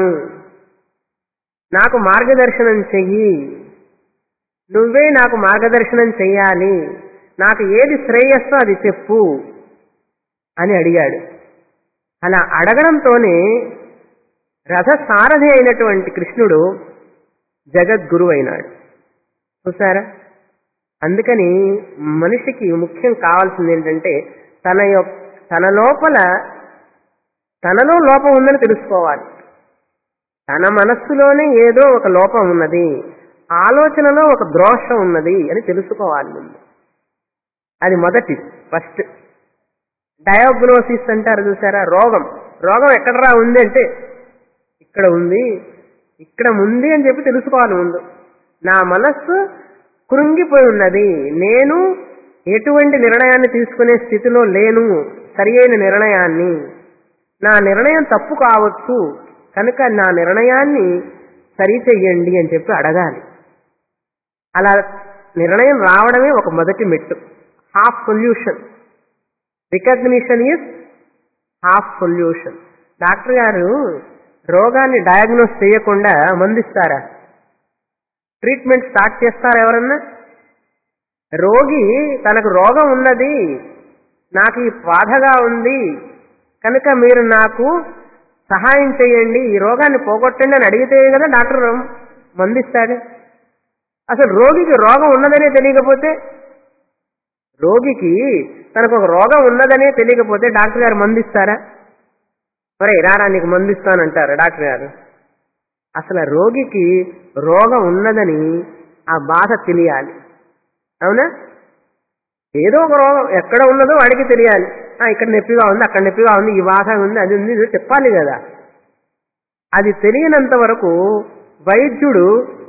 నాకు మార్గదర్శనం చెయ్యి నువ్వే నాకు మార్గదర్శనం చెయ్యాలి నాకు ఏది శ్రేయస్సో అది చెప్పు అని అడిగాడు అలా అడగడంతోనే రథసారథి అయినటువంటి కృష్ణుడు జగద్గురు అయినాడు చూసారా అందుకని మనిషికి ముఖ్యం కావాల్సింది ఏంటంటే తన యొక్క తన లోపల తనలో లోపం ఉందని తెలుసుకోవాలి తన మనస్సులోనే ఏదో ఒక లోపం ఉన్నది ఆలోచనలో ఒక దోషం ఉన్నది అని తెలుసుకోవాలి ముందు అది మొదటి ఫస్ట్ డయాగ్నోసిస్ అంటారు చూసారా రోగం రోగం ఎక్కడరా ఉంది అంటే ఇక్కడ ఉంది ఇక్కడ ఉంది అని చెప్పి తెలుసుకోవాలి ముందు నా మనస్సు కృంగిపోయి ఉన్నది నేను ఎటువంటి నిర్ణయాన్ని తీసుకునే స్థితిలో లేను సరి అయిన నిర్ణయాన్ని నా నిర్ణయం తప్పు కావచ్చు కనుక నా నిర్ణయాన్ని సరి చెయ్యండి అని చెప్పి అడగాలి అలా నిర్ణయం రావడమే ఒక మొదటి మెట్టు half solution recognition is half solution doctor గారు రోగాన్ని డయాగ్నోస్ చేయకుండా మందిస్తారా ట్రీట్మెంట్ స్టార్ట్ చేస్తారా ఎవరన్నా రోగి తనకు రోగం ఉన్నది నాకు ఈ బాధగా ఉంది కనుక మీరు నాకు సహాయం చేయండి ఈ రోగాన్ని పోగొట్టండి అని అడిగితే కదా డాక్టర్ మందిస్తాడు అసలు రోగికి రోగం ఉన్నదనే తెలియకపోతే రోగికి తనకు ఒక రోగం ఉన్నదనే తెలియకపోతే డాక్టర్ గారు మందిస్తారా మరి రారా నీకు మందిస్తానంటారు డాక్టర్ గారు అసలు ఆ రోగికి రోగం ఉన్నదని ఆ బాధ తెలియాలి అవునా ఏదో ఒక రోగం ఎక్కడ ఉన్నదో వాడికి తెలియాలి ఆ, ఇక్కడ నొప్పిగా ఉంది అక్కడ నొప్పిగా ఉంది ఈ బాధ ఉంది అది ఉంది ఇది చెప్పాలి కదా అది తెలియనంత వరకు వైద్యుడు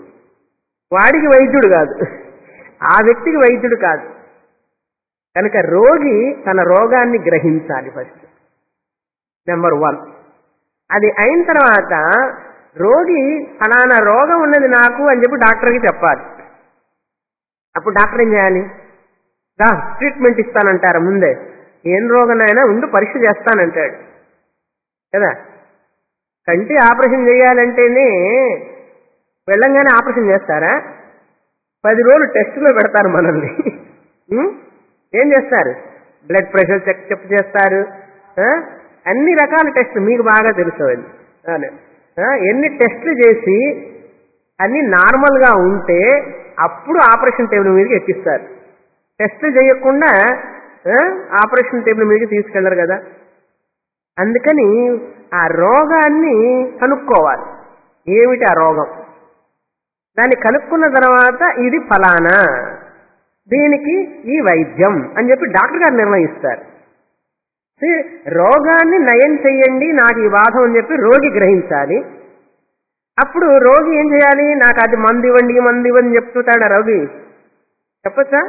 వాడికి వైద్యుడు కాదు ఆ వ్యక్తికి వైద్యుడు కాదు కనుక రోగి తన రోగాన్ని గ్రహించాలి ఫస్ట్ నెంబర్ వన్ అది అయిన తర్వాత రోగి ఫలానా రోగం ఉన్నది నాకు అని చెప్పి డాక్టర్కి చెప్పాలి అప్పుడు డాక్టర్ ఏం చేయాలి రా ట్రీట్మెంట్ ఇస్తానంటారా ముందే ఏం రోగనైనా ఉండి పరీక్ష చేస్తానంటాడు కదా కంటి ఆపరేషన్ చేయాలంటేనే వెళ్ళంగానే ఆపరేషన్ చేస్తారా పది రోజులు టెస్టులో పెడతారు మనల్ని ఉం? ఏం చేస్తారు బ్లడ్ ప్రెషర్ చెక్ చెక్ చేస్తారు ఆ? అన్ని రకాల టెస్టులు మీకు బాగా తెలుసు అది అవును. ఆ? ఎన్ని టెస్టులు చేసి అన్ని నార్మల్గా ఉంటే అప్పుడు ఆపరేషన్ టేబుల్ మీదకి ఎక్కిస్తారు టెస్ట్ చేయకుండా ఆ? ఆపరేషన్ టేబుల్ మీదకి తీసుకెళ్లరు కదా అందుకని ఆ రోగాన్ని కనుక్కోవాలి ఏమిటి ఆ రోగం దాన్ని కనుక్కున్న తర్వాత ఇది ఫలానా దీనికి ఈ వైద్యం అని చెప్పి డాక్టర్ గారు నిర్ణయిస్తారు See, రోగాన్ని నయం చెయ్యండి నాకు ఈ బాధ అని చెప్పి రోగి గ్రహించాలి అప్పుడు రోగి ఏం చేయాలి నాకు అది మందు ఇవ్వండి ఈ మందు ఇవ్వండి చెప్తుంటాడు రోగి చెప్పచ్చా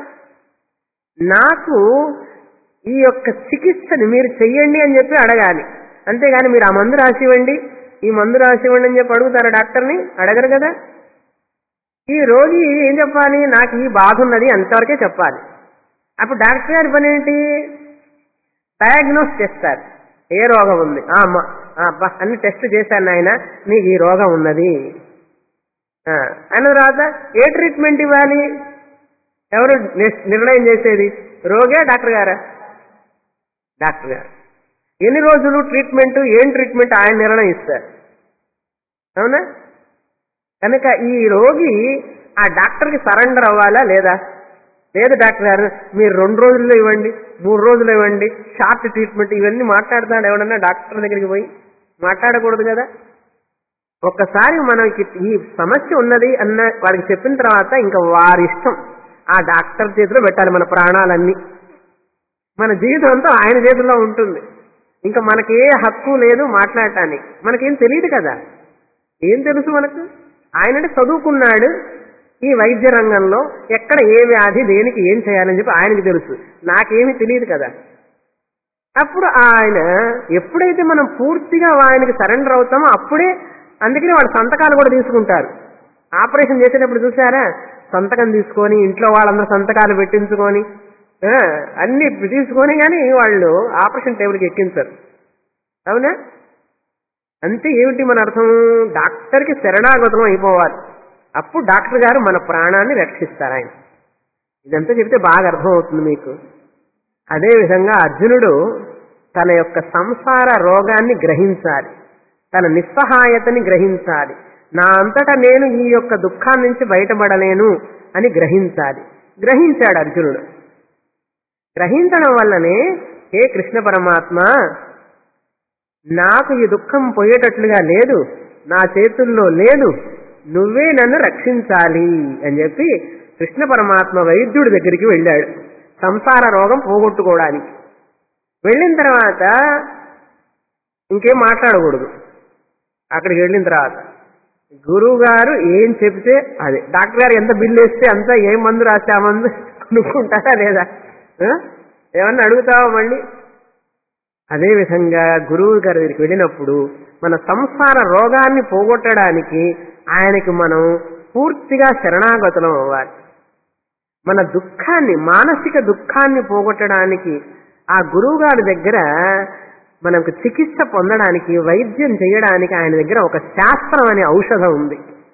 నాకు ఈ యొక్క చికిత్సని మీరు చెయ్యండి అని చెప్పి అడగాలి అంతేగాని మీరు ఆ మందు రాసి ఇవ్వండి ఈ మందు రాసి ఇవ్వండి అని చెప్పి అడుగుతారా డాక్టర్ని అడగరు కదా ఈ రోగి ఏం చెప్పాలి నాకు ఈ బాధ ఉన్నది అంతవరకే చెప్పాలి అప్పుడు డాక్టర్ గారి పని ఏంటి డయాగ్నోస్ చేస్తారు ఏ రోగం ఉంది ఆ, అమ్మ ఆ, అబ్బా అన్ని టెస్ట్ చేశాను ఆయన నీకు ఈ రోగం ఉన్నది ఆ, అయిన తర్వాత ఏ ట్రీట్మెంట్ ఇవ్వాలి ఎవరు ని- నిర్ణయం చేసేది రోగే డాక్టర్ గారా డాక్టర్ గారు ఎన్ని రోజులు ట్రీట్మెంట్ ఏం ట్రీట్మెంట్ ఆయన నిర్ణయిస్తారు అవునా కనుక ఈ రోగి ఆ డాక్టర్కి సరెండర్ అవ్వాలా లేదా లేదు డాక్టర్ గారు మీరు రెండు రోజుల్లో ఇవ్వండి మూడు రోజులు ఇవ్వండి షార్ట్ ట్రీట్మెంట్ ఇవన్నీ మాట్లాడతాడు ఎవడన్నా డాక్టర్ దగ్గరికి పోయి మాట్లాడకూడదు కదా ఒక్కసారి మనకి ఈ సమస్య ఉన్నది అన్న వాడికి చెప్పిన తర్వాత ఇంకా వారి ఇష్టం ఆ డాక్టర్ చేతిలో పెట్టాలి మన ప్రాణాలన్నీ మన జీవితం అంతా ఆయన చేతిలో ఉంటుంది ఇంకా మనకి ఏ హక్కు లేదు మాట్లాడటానికి మనకేం తెలియదు కదా ఏం తెలుసు మనకు ఆయనంటే చదువుకున్నాడు ఈ వైద్య రంగంలో ఎక్కడ ఏ వ్యాధి దేనికి ఏం చేయాలని చెప్పి ఆయనకి తెలుసు నాకేమీ తెలియదు కదా అప్పుడు ఆయన ఎప్పుడైతే మనం పూర్తిగా ఆయనకి సరెండర్ అవుతామో అప్పుడే అందుకని వాళ్ళు సంతకాలు కూడా తీసుకుంటారు ఆపరేషన్ చేసేటప్పుడు చూసారా సంతకం తీసుకొని ఇంట్లో వాళ్ళందరూ సంతకాలు పెట్టించుకొని ఆ, అన్ని తీసుకొని కానీ వాళ్ళు ఆపరేషన్ టేబుల్కి ఎక్కించరు అవునా అంతే ఏమిటి మన అర్థం డాక్టర్కి శరణాగతం అయిపోవాలి అప్పుడు డాక్టర్ గారు మన ప్రాణాన్ని రక్షిస్తారు ఆయన ఇదంతా చెప్తే బాగా అర్థమవుతుంది మీకు అదే విధంగా అర్జునుడు తన యొక్క సంసార రోగాన్ని గ్రహించాలి తన నిస్సహాయతని గ్రహించాలి నా అంతటా నేను ఈ యొక్క దుఃఖాన్ని నుంచి బయటపడలేను అని గ్రహించాలి గ్రహించాడు అర్జునుడు గ్రహించడం వల్లనే హే కృష్ణ పరమాత్మ నాకు ఈ దుఃఖం పోయేటట్లుగా లేదు నా చేతుల్లో లేదు నువ్వే నన్ను రక్షించాలి అని చెప్పి కృష్ణ పరమాత్మ వైద్యుడి దగ్గరికి వెళ్ళాడు సంసార రోగం పోగొట్టుకోవడానికి వెళ్ళిన తర్వాత ఇంకేం మాట్లాడకూడదు అక్కడికి వెళ్ళిన తర్వాత గురువు గారు ఏం చెప్తే అదే డాక్టర్ గారు ఎంత బిల్లు వేస్తే అంత ఏ మందు రాస్తే ఆ మందు కొనుక్కుంటారా లేదా ఆ? ఏమన్నా అడుగుతావా మళ్ళీ అదేవిధంగా గురువు గారి దగ్గరికి వెళ్ళినప్పుడు మన సంసార రోగాన్ని పోగొట్టడానికి ఆయనకి మనం పూర్తిగా శరణాగతులం అవ్వాలి మన దుఃఖాన్ని మానసిక దుఃఖాన్ని పోగొట్టడానికి ఆ గురువు గారి దగ్గర మనకు చికిత్స పొందడానికి వైద్యం చేయడానికి ఆయన దగ్గర ఒక శాస్త్రం అనే ఔషధం ఉంది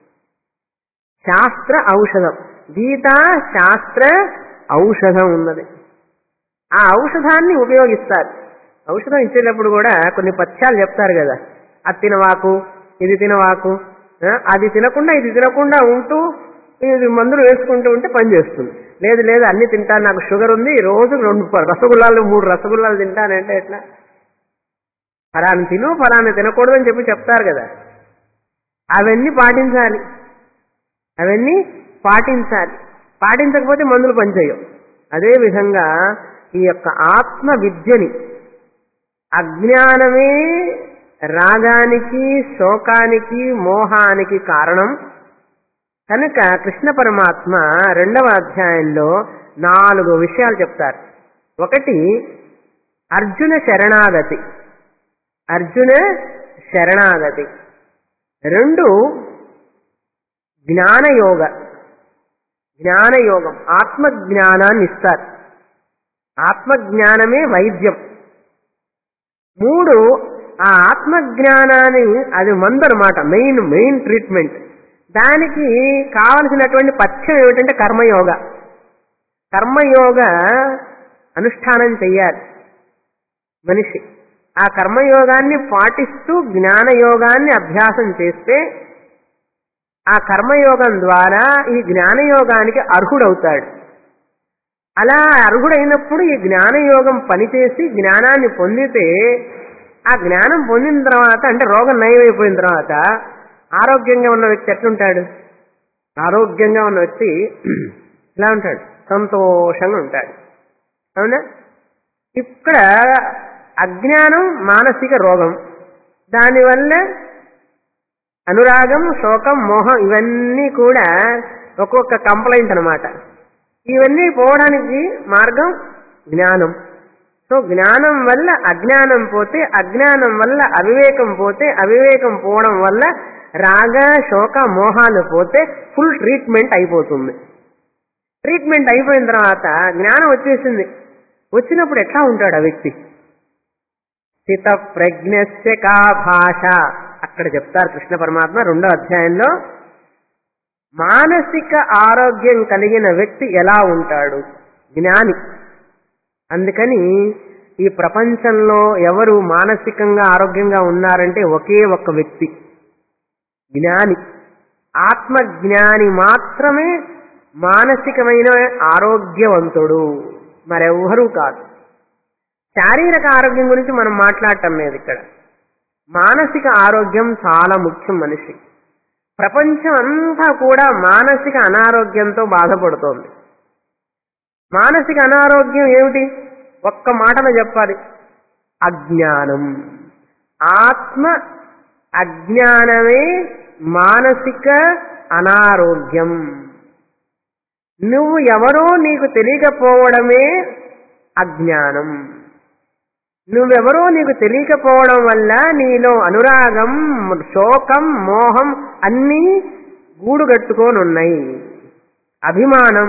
శాస్త్ర ఔషధం గీత శాస్త్ర ఔషధం ఉన్నది ఆ ఔషధాన్ని ఉపయోగిస్తారు ఔషధం ఇచ్చేటప్పుడు కూడా కొన్ని పథ్యాలు చెప్తారు కదా అది తినవాకు ఇది తినవాకు ఆ, అది తినకుండా ఇది తినకుండా ఉంటూ ఇది మందులు వేసుకుంటూ ఉంటే పని చేస్తుంది లేదు లేదు అన్ని తింటాను నాకు షుగర్ ఉంది రోజు రెండు ప- రసగుల్లాలు మూడు రసగుల్లాలు తింటానంటే ఎట్లా ఫలాన్ని తిను ఫలాన్ని తినకూడదు అని చెప్పి చెప్తారు కదా అవన్నీ పాటించాలి అవన్నీ పాటించాలి పాటించకపోతే మందులు పనిచేయవు అదే విధంగా ఈ యొక్క ఆత్మ విద్యని అజ్ఞానమే రాగానికి శోకానికి మోహానికి కారణం కనుక కృష్ణ పరమాత్మ రెండవ అధ్యాయంలో నాలుగు విషయాలు చెప్తారు ఒకటి అర్జున శరణాగతి అర్జున శరణాగతి రెండు జ్ఞానయోగ జ్ఞానయోగం ఆత్మజ్ఞానాన్ని ఇస్తారు ఆత్మజ్ఞానమే వైద్యం మూడు ఆ ఆత్మజ్ఞానాన్ని అది మందు అనమాట మెయిన్ మెయిన్ ట్రీట్మెంట్ దానికి కావలసినటువంటి పథ్యం ఏమిటంటే కర్మయోగ కర్మయోగ అనుష్ఠానం చెయ్యాలి మనిషి ఆ కర్మయోగాన్ని పాటిస్తూ జ్ఞానయోగాన్ని అభ్యాసం చేస్తే ఆ కర్మయోగం ద్వారా ఈ జ్ఞానయోగానికి అర్హుడవుతాడు అలా అర్హుడైనప్పుడు ఈ జ్ఞానయోగం పనిచేసి జ్ఞానాన్ని పొందితే ఆ జ్ఞానం పొందిన తర్వాత అంటే రోగం నయమైపోయిన తర్వాత ఆరోగ్యంగా ఉన్న వ్యక్తి ఎట్లుంటాడు ఆరోగ్యంగా ఉన్న వ్యక్తి ఇలా ఉంటాడు సంతోషంగా ఉంటాడు అవునా ఇక్కడ అజ్ఞానం మానసిక రోగం దానివల్ల అనురాగం శోకం మోహం ఇవన్నీ కూడా ఒక్కొక్క కంప్లైంట్ అన్నమాట ఇవన్నీ పోవడానికి మార్గం జ్ఞానం సో జ్ఞానం వల్ల అజ్ఞానం పోతే అజ్ఞానం వల్ల అవివేకం పోతే అవివేకం పోవడం వల్ల రాగ శోక మోహాలు పోతే ఫుల్ ట్రీట్మెంట్ అయిపోతుంది ట్రీట్మెంట్ అయిపోయిన తర్వాత జ్ఞానం వచ్చేసింది వచ్చినప్పుడు ఎట్లా ఉంటాడు ఆ వ్యక్తి స్థిత ప్రజ్ఞస్య కా భాష అక్కడ చెప్తారు కృష్ణ పరమాత్మ రెండో అధ్యాయంలో మానసిక ఆరోగ్యం కలిగిన వ్యక్తి ఎలా ఉంటాడు జ్ఞాని అందుకని ఈ ప్రపంచంలో ఎవరు మానసికంగా ఆరోగ్యంగా ఉన్నారంటే ఒకే ఒక్క వ్యక్తి జ్ఞాని ఆత్మజ్ఞాని మాత్రమే మానసికమైన ఆరోగ్యవంతుడు మరెవ్వరూ కాదు శారీరక ఆరోగ్యం గురించి మనం మాట్లాడటం లేదు ఇక్కడ మానసిక ఆరోగ్యం చాలా ముఖ్యం మనిషి ప్రపంచం అంతా కూడా మానసిక అనారోగ్యంతో బాధపడుతోంది మానసిక అనారోగ్యం ఏమిటి ఒక్క మాటలో చెప్పాలి అజ్ఞానం ఆత్మ అజ్ఞానమే మానసిక అనారోగ్యం నువ్వు ఎవరో నీకు తెలియకపోవడమే అజ్ఞానం నువ్వెవరో నీకు తెలియకపోవడం వల్ల నీలో అనురాగం శోకం మోహం అన్నీ గూడుగట్టుకొని ఉన్నాయి అభిమానం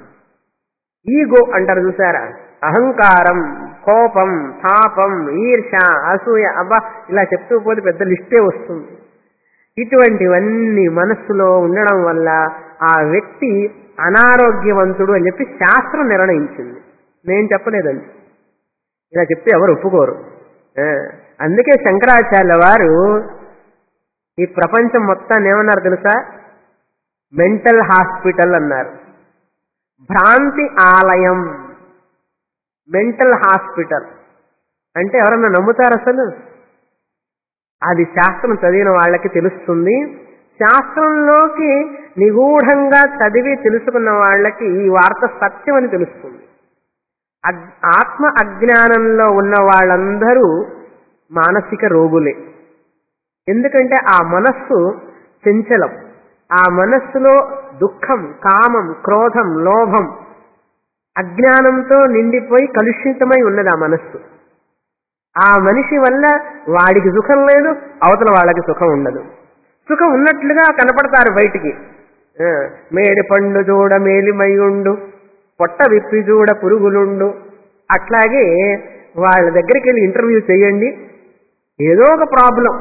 ఈగో అంటారు చూసారా అహంకారం కోపం తాపం ఈర్ష అసూయ అబ్బా ఇలా చెప్తూ పోతే పెద్ద లిస్టే వస్తుంది ఇటువంటివన్నీ మనస్సులో ఉండడం వల్ల ఆ వ్యక్తి అనారోగ్యవంతుడు అని చెప్పి శాస్త్రం నిర్ణయించింది నేను చెప్పలేదండి ఇలా చెప్తే ఎవరు ఒప్పుకోరు ఆ, అందుకే శంకరాచార్య వారు ఈ ప్రపంచం మొత్తాన్ని ఏమన్నారు తెలుసా మెంటల్ హాస్పిటల్ అన్నారు భ్రాంతి ఆలయం మెంటల్ హాస్పిటల్ అంటే ఎవరన్నా నమ్ముతారు అసలు అది శాస్త్రం చదివిన వాళ్ళకి తెలుస్తుంది శాస్త్రంలోకి నిగూఢంగా చదివి తెలుసుకున్న వాళ్ళకి ఈ వార్త సత్యం అని తెలుస్తుంది అగ్- ఆత్మ అజ్ఞానంలో ఉన్న వాళ్ళందరూ మానసిక రోగులే ఎందుకంటే ఆ మనస్సు చంచలం ఆ మనస్సులో దుఃఖం కామం క్రోధం లోభం అజ్ఞానంతో నిండిపోయి కలుషితమై ఉన్నది ఆ మనస్సు ఆ మనిషి వల్ల వాడికి సుఖం లేదు అవతల వాళ్ళకి సుఖం ఉండదు సుఖం ఉన్నట్లుగా కనపడతారు బయటికి ఆ, మేడి పండు చూడ మేలిమయ్యుండు పొట్ట విప్పి చూడ పురుగులుండు అట్లాగే వాళ్ళ దగ్గరికి వెళ్ళి ఇంటర్వ్యూ చేయండి ఏదో ఒక ప్రాబ్లం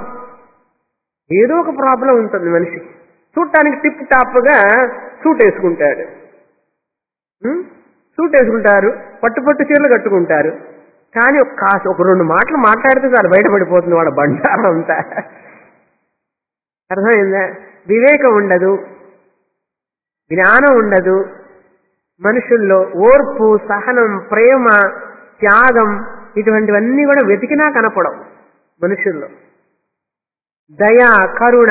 ఏదో ఒక ప్రాబ్లం ఉంటుంది మనిషికి చూడటానికి టిప్ టాప్గా సూట్ వేసుకుంటాడు ఉం? సూట్ వేసుకుంటారు పట్టు పట్టు చీరలు కట్టుకుంటారు కానీ ఒక కాస్త ఒక రెండు మాటలు మాట్లాడితే చాలు బయటపడిపోతుంది వాడు బండారం అంతా అర్థమైందా వివేకం ఉండదు జ్ఞానం ఉండదు మనుషుల్లో ఓర్పు సహనం ప్రేమ త్యాగం ఇటువంటివన్నీ కూడా వెతికినా కనపడవు మనుషుల్లో దయ కరుణ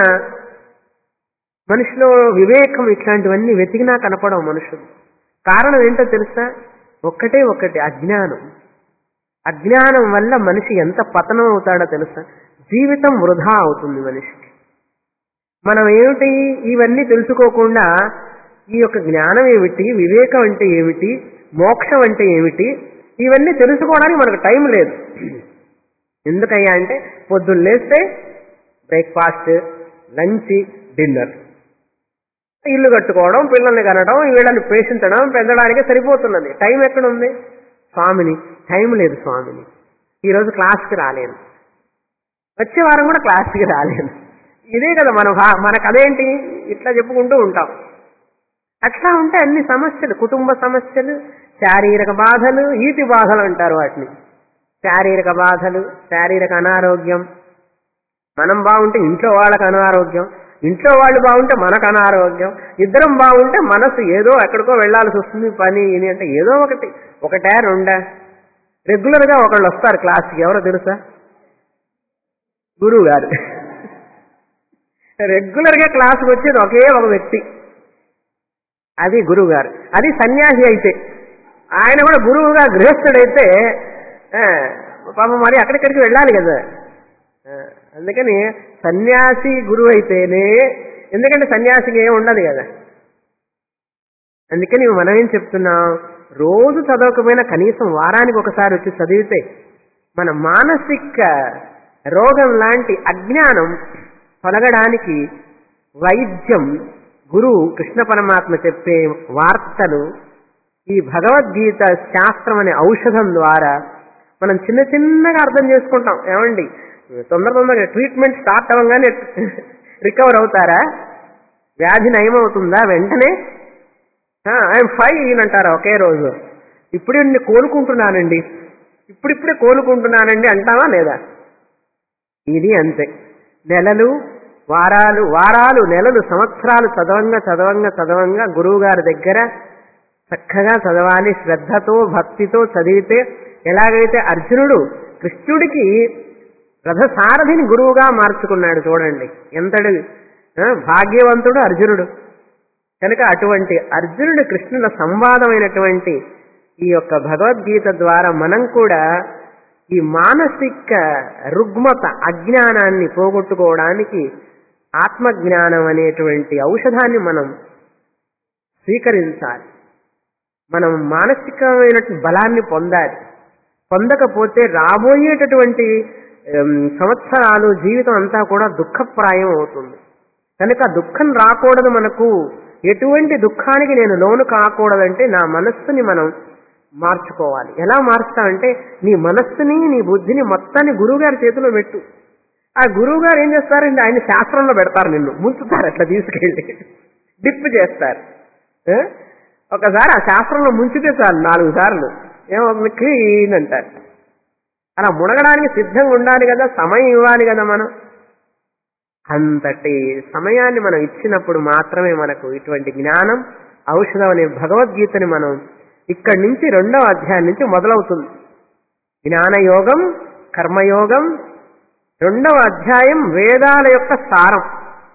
మనిషిలో వివేకం ఇట్లాంటివన్నీ వెతికినా కనపడవు మనుషులు కారణం ఏంటో తెలుసా ఒక్కటే ఒక్కటి అజ్ఞానం అజ్ఞానం వల్ల మనిషి ఎంత పతనం అవుతాడో తెలుసా జీవితం వృధా అవుతుంది మనిషికి మనం ఏమిటి ఇవన్నీ తెలుసుకోకుండా ఈ యొక్క జ్ఞానం ఏమిటి వివేకం అంటే ఏమిటి మోక్షం అంటే ఏమిటి ఇవన్నీ తెలుసుకోవడానికి మనకు టైం లేదు ఎందుకయ్యా అంటే పొద్దున్న లేస్తే బ్రేక్ఫాస్ట్ లంచ్ డిన్నర్ ఇల్లు కట్టుకోవడం పిల్లల్ని కనడం వీళ్ళని పోషించడం పెంచడానికి సరిపోతున్నది టైం ఎక్కడుంది స్వామిని టైం లేదు స్వామిని ఈరోజు క్లాస్కి రాలేను వచ్చే వారం కూడా క్లాస్కి రాలేను ఇదే కదా మన భా- మనకు అదేంటి ఇట్లా చెప్పుకుంటూ ఉంటాం అట్లా ఉంటే అన్ని సమస్యలు కుటుంబ సమస్యలు శారీరక బాధలు ఈతి బాధలు అంటారు వాటిని శారీరక బాధలు శారీరక అనారోగ్యం మనం బాగుంటే ఇంట్లో వాళ్ళకి అనారోగ్యం ఇంట్లో వాళ్ళు బాగుంటే మనకు అనారోగ్యం ఇద్దరం బాగుంటే మనసు ఏదో ఎక్కడికో వెళ్లాల్సి వస్తుంది పని ఇది అంటే ఏదో ఒకటి ఒకటే రెండా రెగ్యులర్ గా ఒకళ్ళు వస్తారు క్లాస్కి ఎవరో తెలుసా గురువు గారు రెగ్యులర్ గా క్లాస్కి వచ్చేది ఒకే ఒక వ్యక్తి అది గురువు గారు అది సన్యాసి అయితే ఆయన కూడా గురువుగా గృహస్థుడైతే ఆ, పాపం మరి అక్కడిక్కడికి వెళ్ళాలి కదా ఆ, అందుకని సన్యాసి గురువు అయితేనే ఎందుకంటే సన్యాసికి ఏం ఉండదు కదా అందుకని మనం ఏం చెప్తున్నాం రోజు చదవకపోయినా కనీసం వారానికి ఒకసారి వచ్చి చదివితే మన మానసిక రోగం లాంటి అజ్ఞానం తొలగడానికి వైద్యం గురువు కృష్ణ పరమాత్మ చెప్పే వార్తలు ఈ భగవద్గీత శాస్త్రం అనే ఔషధం ద్వారా మనం చిన్న చిన్నగా అర్థం చేసుకుంటాం ఏమండి తొందర తొందరగా ట్రీట్మెంట్ స్టార్ట్ అవ్వగానే రికవర్ అవుతారా వ్యాధి నయమవుతుందా వెంటనే ఐఎమ్ ఫైన్ అంటారా ఒకే రోజు ఇప్పుడే నేను కోలుకుంటున్నానండి ఇప్పుడిప్పుడే కోలుకుంటున్నానండి అంటావా లేదా ఇది అంతే నెలలు వారాలు వారాలు నెలలు సంవత్సరాలు చదవంగా చదవంగా చదవంగా గురువు గారి దగ్గర చక్కగా చదవాలి శ్రద్ధతో భక్తితో చదివితే ఎలాగైతే అర్జునుడు కృష్ణుడికి రథసారథిని గురువుగా మార్చుకున్నాడు చూడండి ఎంతటి ఆ, భాగ్యవంతుడు అర్జునుడు కనుక అటువంటి అర్జునుడు కృష్ణుల సంవాదమైనటువంటి ఈ యొక్క భగవద్గీత ద్వారా మనం కూడా ఈ మానసిక రుగ్మత అజ్ఞానాన్ని పోగొట్టుకోవడానికి ఆత్మజ్ఞానం అనేటువంటి ఔషధాన్ని మనం స్వీకరించాలి మనం మానసికమైన బలాన్ని పొందాలి పొందకపోతే రాబోయేటటువంటి ఉమ్, సంవత్సరాలు జీవితం అంతా కూడా దుఃఖప్రాయం అవుతుంది కనుక దుఃఖం రాకూడదు మనకు ఎటువంటి దుఃఖానికి నేను లోను కాకూడదంటే నా మనస్సుని మనం మార్చుకోవాలి ఎలా మార్చుతామంటే నీ మనస్సుని నీ బుద్ధిని మొత్తాన్ని గురువుగారి చేతిలో పెట్టు ఆ గురువు గారు ఏం చేస్తారంటే ఆయన శాస్త్రంలో పెడతారు నిన్ను ముంచుతారు అట్లా తీసుకెళ్ళి డిప్ చేస్తారు ఆ? ఒకసారి ఆ శాస్త్రంలో ముంచితే చాలు నాలుగు సార్లు ఏమవుతుంది క్లీన్ అంటారు అలా మునగడానికి సిద్ధంగా ఉండాలి కదా సమయం ఇవ్వాలి కదా మనం అంతటి సమయాన్ని మనం ఇచ్చినప్పుడు మాత్రమే మనకు ఇటువంటి జ్ఞానం ఔషధం అనే భగవద్గీతని మనం ఇక్కడి నుంచి రెండవ అధ్యాయం నుంచి మొదలవుతుంది జ్ఞానయోగం కర్మయోగం రెండవ అధ్యాయం వేదాల యొక్క సారం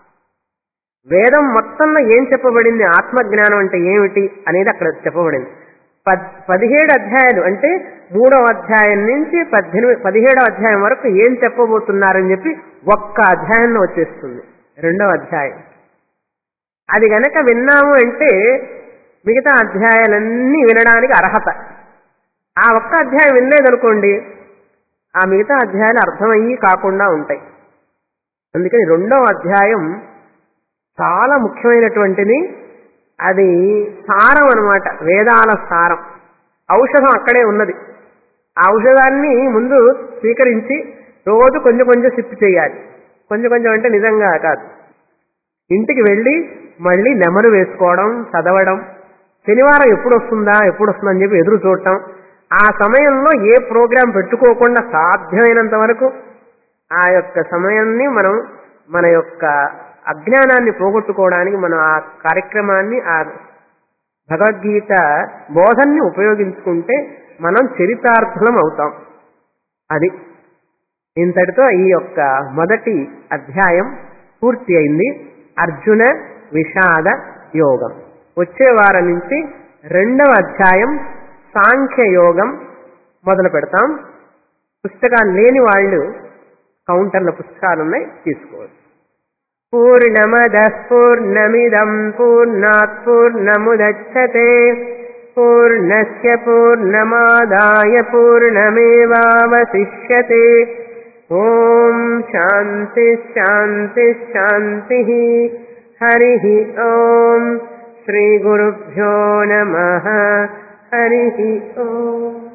వేదం మొత్తంలో ఏం చెప్పబడింది ఆత్మజ్ఞానం అంటే ఏమిటి అనేది అక్కడ చెప్పబడింది పద్ పదిహేడు అధ్యాయాలు అంటే మూడవ అధ్యాయం నుంచి పద్దెనిమిది పదిహేడవ అధ్యాయం వరకు ఏం చెప్పబోతున్నారని చెప్పి ఒక్క అధ్యాయంలో వచ్చేస్తుంది రెండవ అధ్యాయం అది గనక విన్నాము అంటే మిగతా అధ్యాయాలన్నీ వినడానికి అర్హత ఆ ఒక్క అధ్యాయం వినలేదనుకోండి ఆ మిగతా అధ్యాయాలు అర్థమయ్యి కాకుండా ఉంటాయి అందుకని రెండవ అధ్యాయం చాలా ముఖ్యమైనటువంటిది అది సారం అన్నమాట వేదాల సారం ఔషధం అక్కడే ఉన్నది ఆ ఔషధాన్ని ముందు స్వీకరించి రోజు కొంచెం కొంచెం సిప్ చేయాలి కొంచెం కొంచెం అంటే నిజంగా కాదు ఇంటికి వెళ్ళి మళ్ళీ నెమరు వేసుకోవడం చదవడం శనివారం ఎప్పుడు వస్తుందా ఎప్పుడు వస్తుందని చెప్పి ఎదురు చూడటం ఆ సమయంలో ఏ ప్రోగ్రాం పెట్టుకోకుండా సాధ్యమైనంత వరకు ఆ యొక్క సమయాన్ని మనం మన యొక్క అజ్ఞానాన్ని పోగొట్టుకోవడానికి మనం ఆ కార్యక్రమాన్ని ఆ భగవద్గీత బోధన్ని ఉపయోగించుకుంటే మనం చరితార్థులం అవుతాం అది ఇంతటితో ఈ యొక్క మొదటి అధ్యాయం పూర్తి అయింది అర్జున విషాద యోగం వచ్చే వారం నుంచి రెండవ అధ్యాయం సాంఖ్య యోగం మొదలు పెడతాం పుస్తకాలు లేని వాళ్ళు కౌంటర్ల పుస్తకాలు ఉన్నాయి తీసుకోవచ్చు పూర్ణమద పూర్ణమిదం పూర్ణాత్ పూర్ణముదచ్చతే పూర్ణస్య పూర్ణమాదాయ పూర్ణమేవావశిష్యతే ఓం శాంతి శాంతి శాంతి హరి ఓం శ్రీ గురుభ్యో నమ హరి ఓం